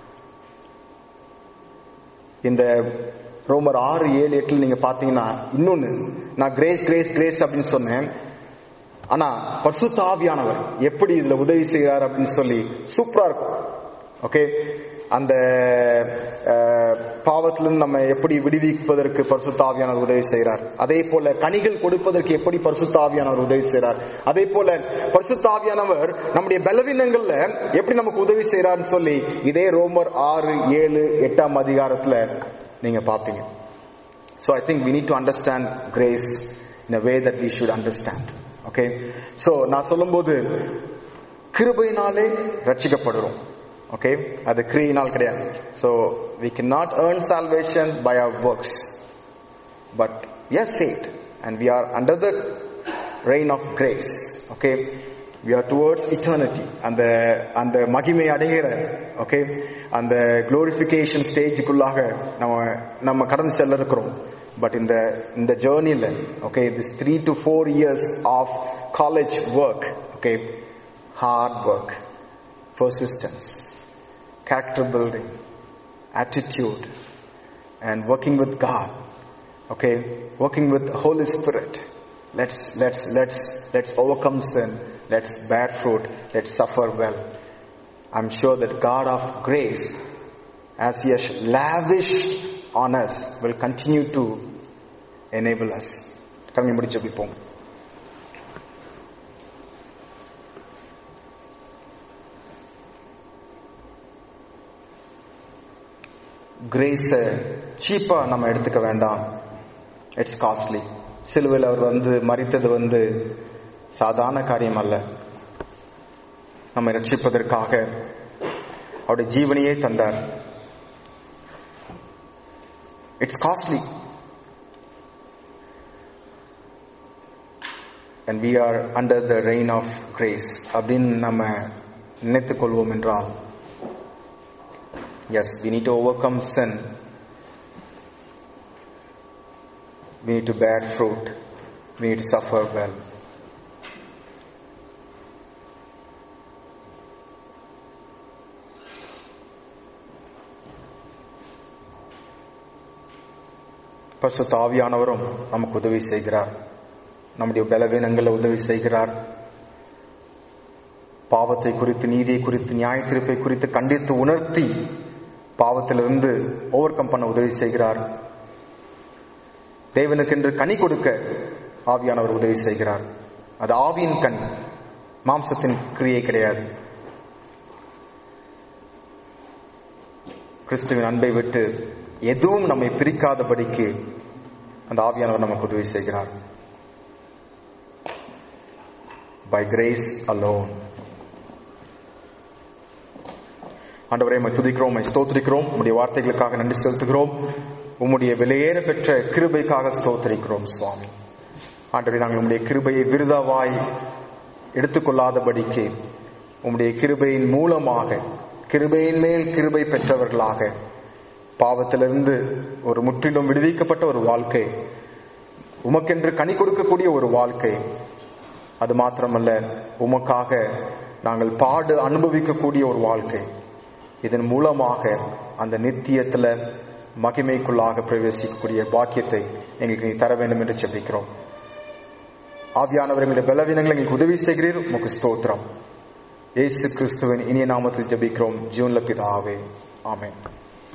இந்த ரோமர் ஆறு ஏழு எட்டுல நீங்க பாத்தீங்கன்னா இன்னொன்னு நான் கிரேஸ் கிரேஸ் கிரேஸ் அப்படின்னு சொன்னேன் ஆனா பரிசுத்த ஆவியானவர் எப்படி இதுல உதவி செய்கிறார் அப்படின்னு சொல்லி சூப்பரா இருக்கும் ஓகே அந்த அஹ், பாவத்திலிருந்து நம்ம எப்படி விடுவிப்பதற்கு பரிசுத்த ஆவியானவர் உதவி செய்கிறார் அதே போல கனிகள் கொடுப்பதற்கு எப்படி பரிசுத்த ஆவியானவர் உதவி செய்கிறார் அதே போல பரிசுத்த ஆவியானவர் நம்முடைய பலவீனங்கள்ல எப்படி நமக்கு உதவி செய்கிறார்னு சொல்லி இதே ரோமர் ஆறு ஏழு எட்டாம் அதிகாரத்துல நீங்க பாப்பீங்க So I think we need to understand grace in a way that we should understand. Okay? So நான் சொல்லும்போது கிருபையினாலே ரட்சிக்கப்படுறோம் ஓகே அது கிரியினால் கிடையாது so we cannot earn salvation by our works but we are saved and we are under the reign of grace okay we are towards eternity அந்த அந்த மகிமை அடைகிற okay அந்த glorification ஸ்டேஜுக்குள்ளாக நம்ம நம்ம கடந்து செல்ல இருக்கிறோம் பட் இந்த இந்த ஜேர்னில okay this three to four years of college work okay hard work persistence character building attitude and working with God okay working with the holy spirit let's let's let's let's overcome sin let's bear fruit let's suffer well i'm sure that god of grace as he has lavished on us will continue to enable us கண்ணை முடிச்சு ஜெபிப்போம் கிரேஸ சீப்பா நம்ம எடுத்துக்க வேண்டாம் it's costly சிலுவையில் அவர் வந்து மறித்தது வந்து சாதாரண காரியம் அல்ல நம்மை ரட்சிப்பதற்காக அவருடைய ஜீவனையே தந்தார் it's costly and we are under the reign of grace அப்படின்னு நம்ம நினைத்துக் கொள்வோம் என்றால் Yes, we need to overcome sin. We need to bear fruit. We need to suffer well. பரிசுத்த ஆவியானவரும் நமக்கு உதவி செய்கிறார் நம்முடைய பலவீனங்களை உதவி செய்கிறார் பாவத்தை குறித்து நீதியை குறித்து நியாய தீர்ப்பை குறித்து கண்டித்து உணர்த்தி பாவத்திலிருந்து ஓவர் கம் பண்ண உதவி செய்கிறார் தேவனுக்கென்று கனி கொடுக்க ஆவியானவர் உதவி செய்கிறார் அது ஆவியின் கனி மாம்சத்தின் கிரியை கிடையாது கிறிஸ்துவின் அன்பை விட்டு எதுவும் நம்மை பிரிக்காதபடிக்கு அந்த ஆவியானவர் நமக்கு உதவி செய்கிறார் பை கிரேஸ் அலோன் ஆண்டவரை உம்மை துதிக்கிறோம் உம்மை ஸ்தோத்திரிக்கிறோம் உம்முடைய வார்த்தைகளுக்காக நன்றி செலுத்துகிறோம் உம்முடைய விலையேற பெற்ற கிருபைக்காக ஸ்தோத்திரிக்கிறோம் சுவாமி ஆண்டவரை நாங்கள் உம்முடைய கிருபையை விருதாவாய் எடுத்துக்கொள்ளாதபடிக்கு உம்முடைய கிருபையின் மூலமாக கிருபையின் மேல் கிருபை பெற்றவர்களாக பாவத்திலிருந்து ஒரு முற்றிலும் விடுவிக்கப்பட்ட ஒரு வாழ்க்கை உமக்கென்று கனி கொடுக்கக்கூடிய ஒரு வாழ்க்கை அது மாத்திரமல்ல உமக்காக நாங்கள் பாடு அனுபவிக்கக்கூடிய ஒரு வாழ்க்கை இதன் மூலமாக அந்த நித்தியத்துல மகிமைக்குள்ளாக பிரவேசிக்கக்கூடிய பாக்கியத்தை எங்களுக்கு நீ தர வேண்டும் என்று செபிக்கிறோம் ஆவியானவர் எங்களுடைய பலவீனங்களை எங்களுக்கு உதவி செய்கிறீர் உமக்கு ஸ்தோத்திரம் இயேசு கிறிஸ்துவின் இனிய நாமத்தில் ஜெபிக்கிறோம் ஜீவன்ல பிதாவே ஆமென்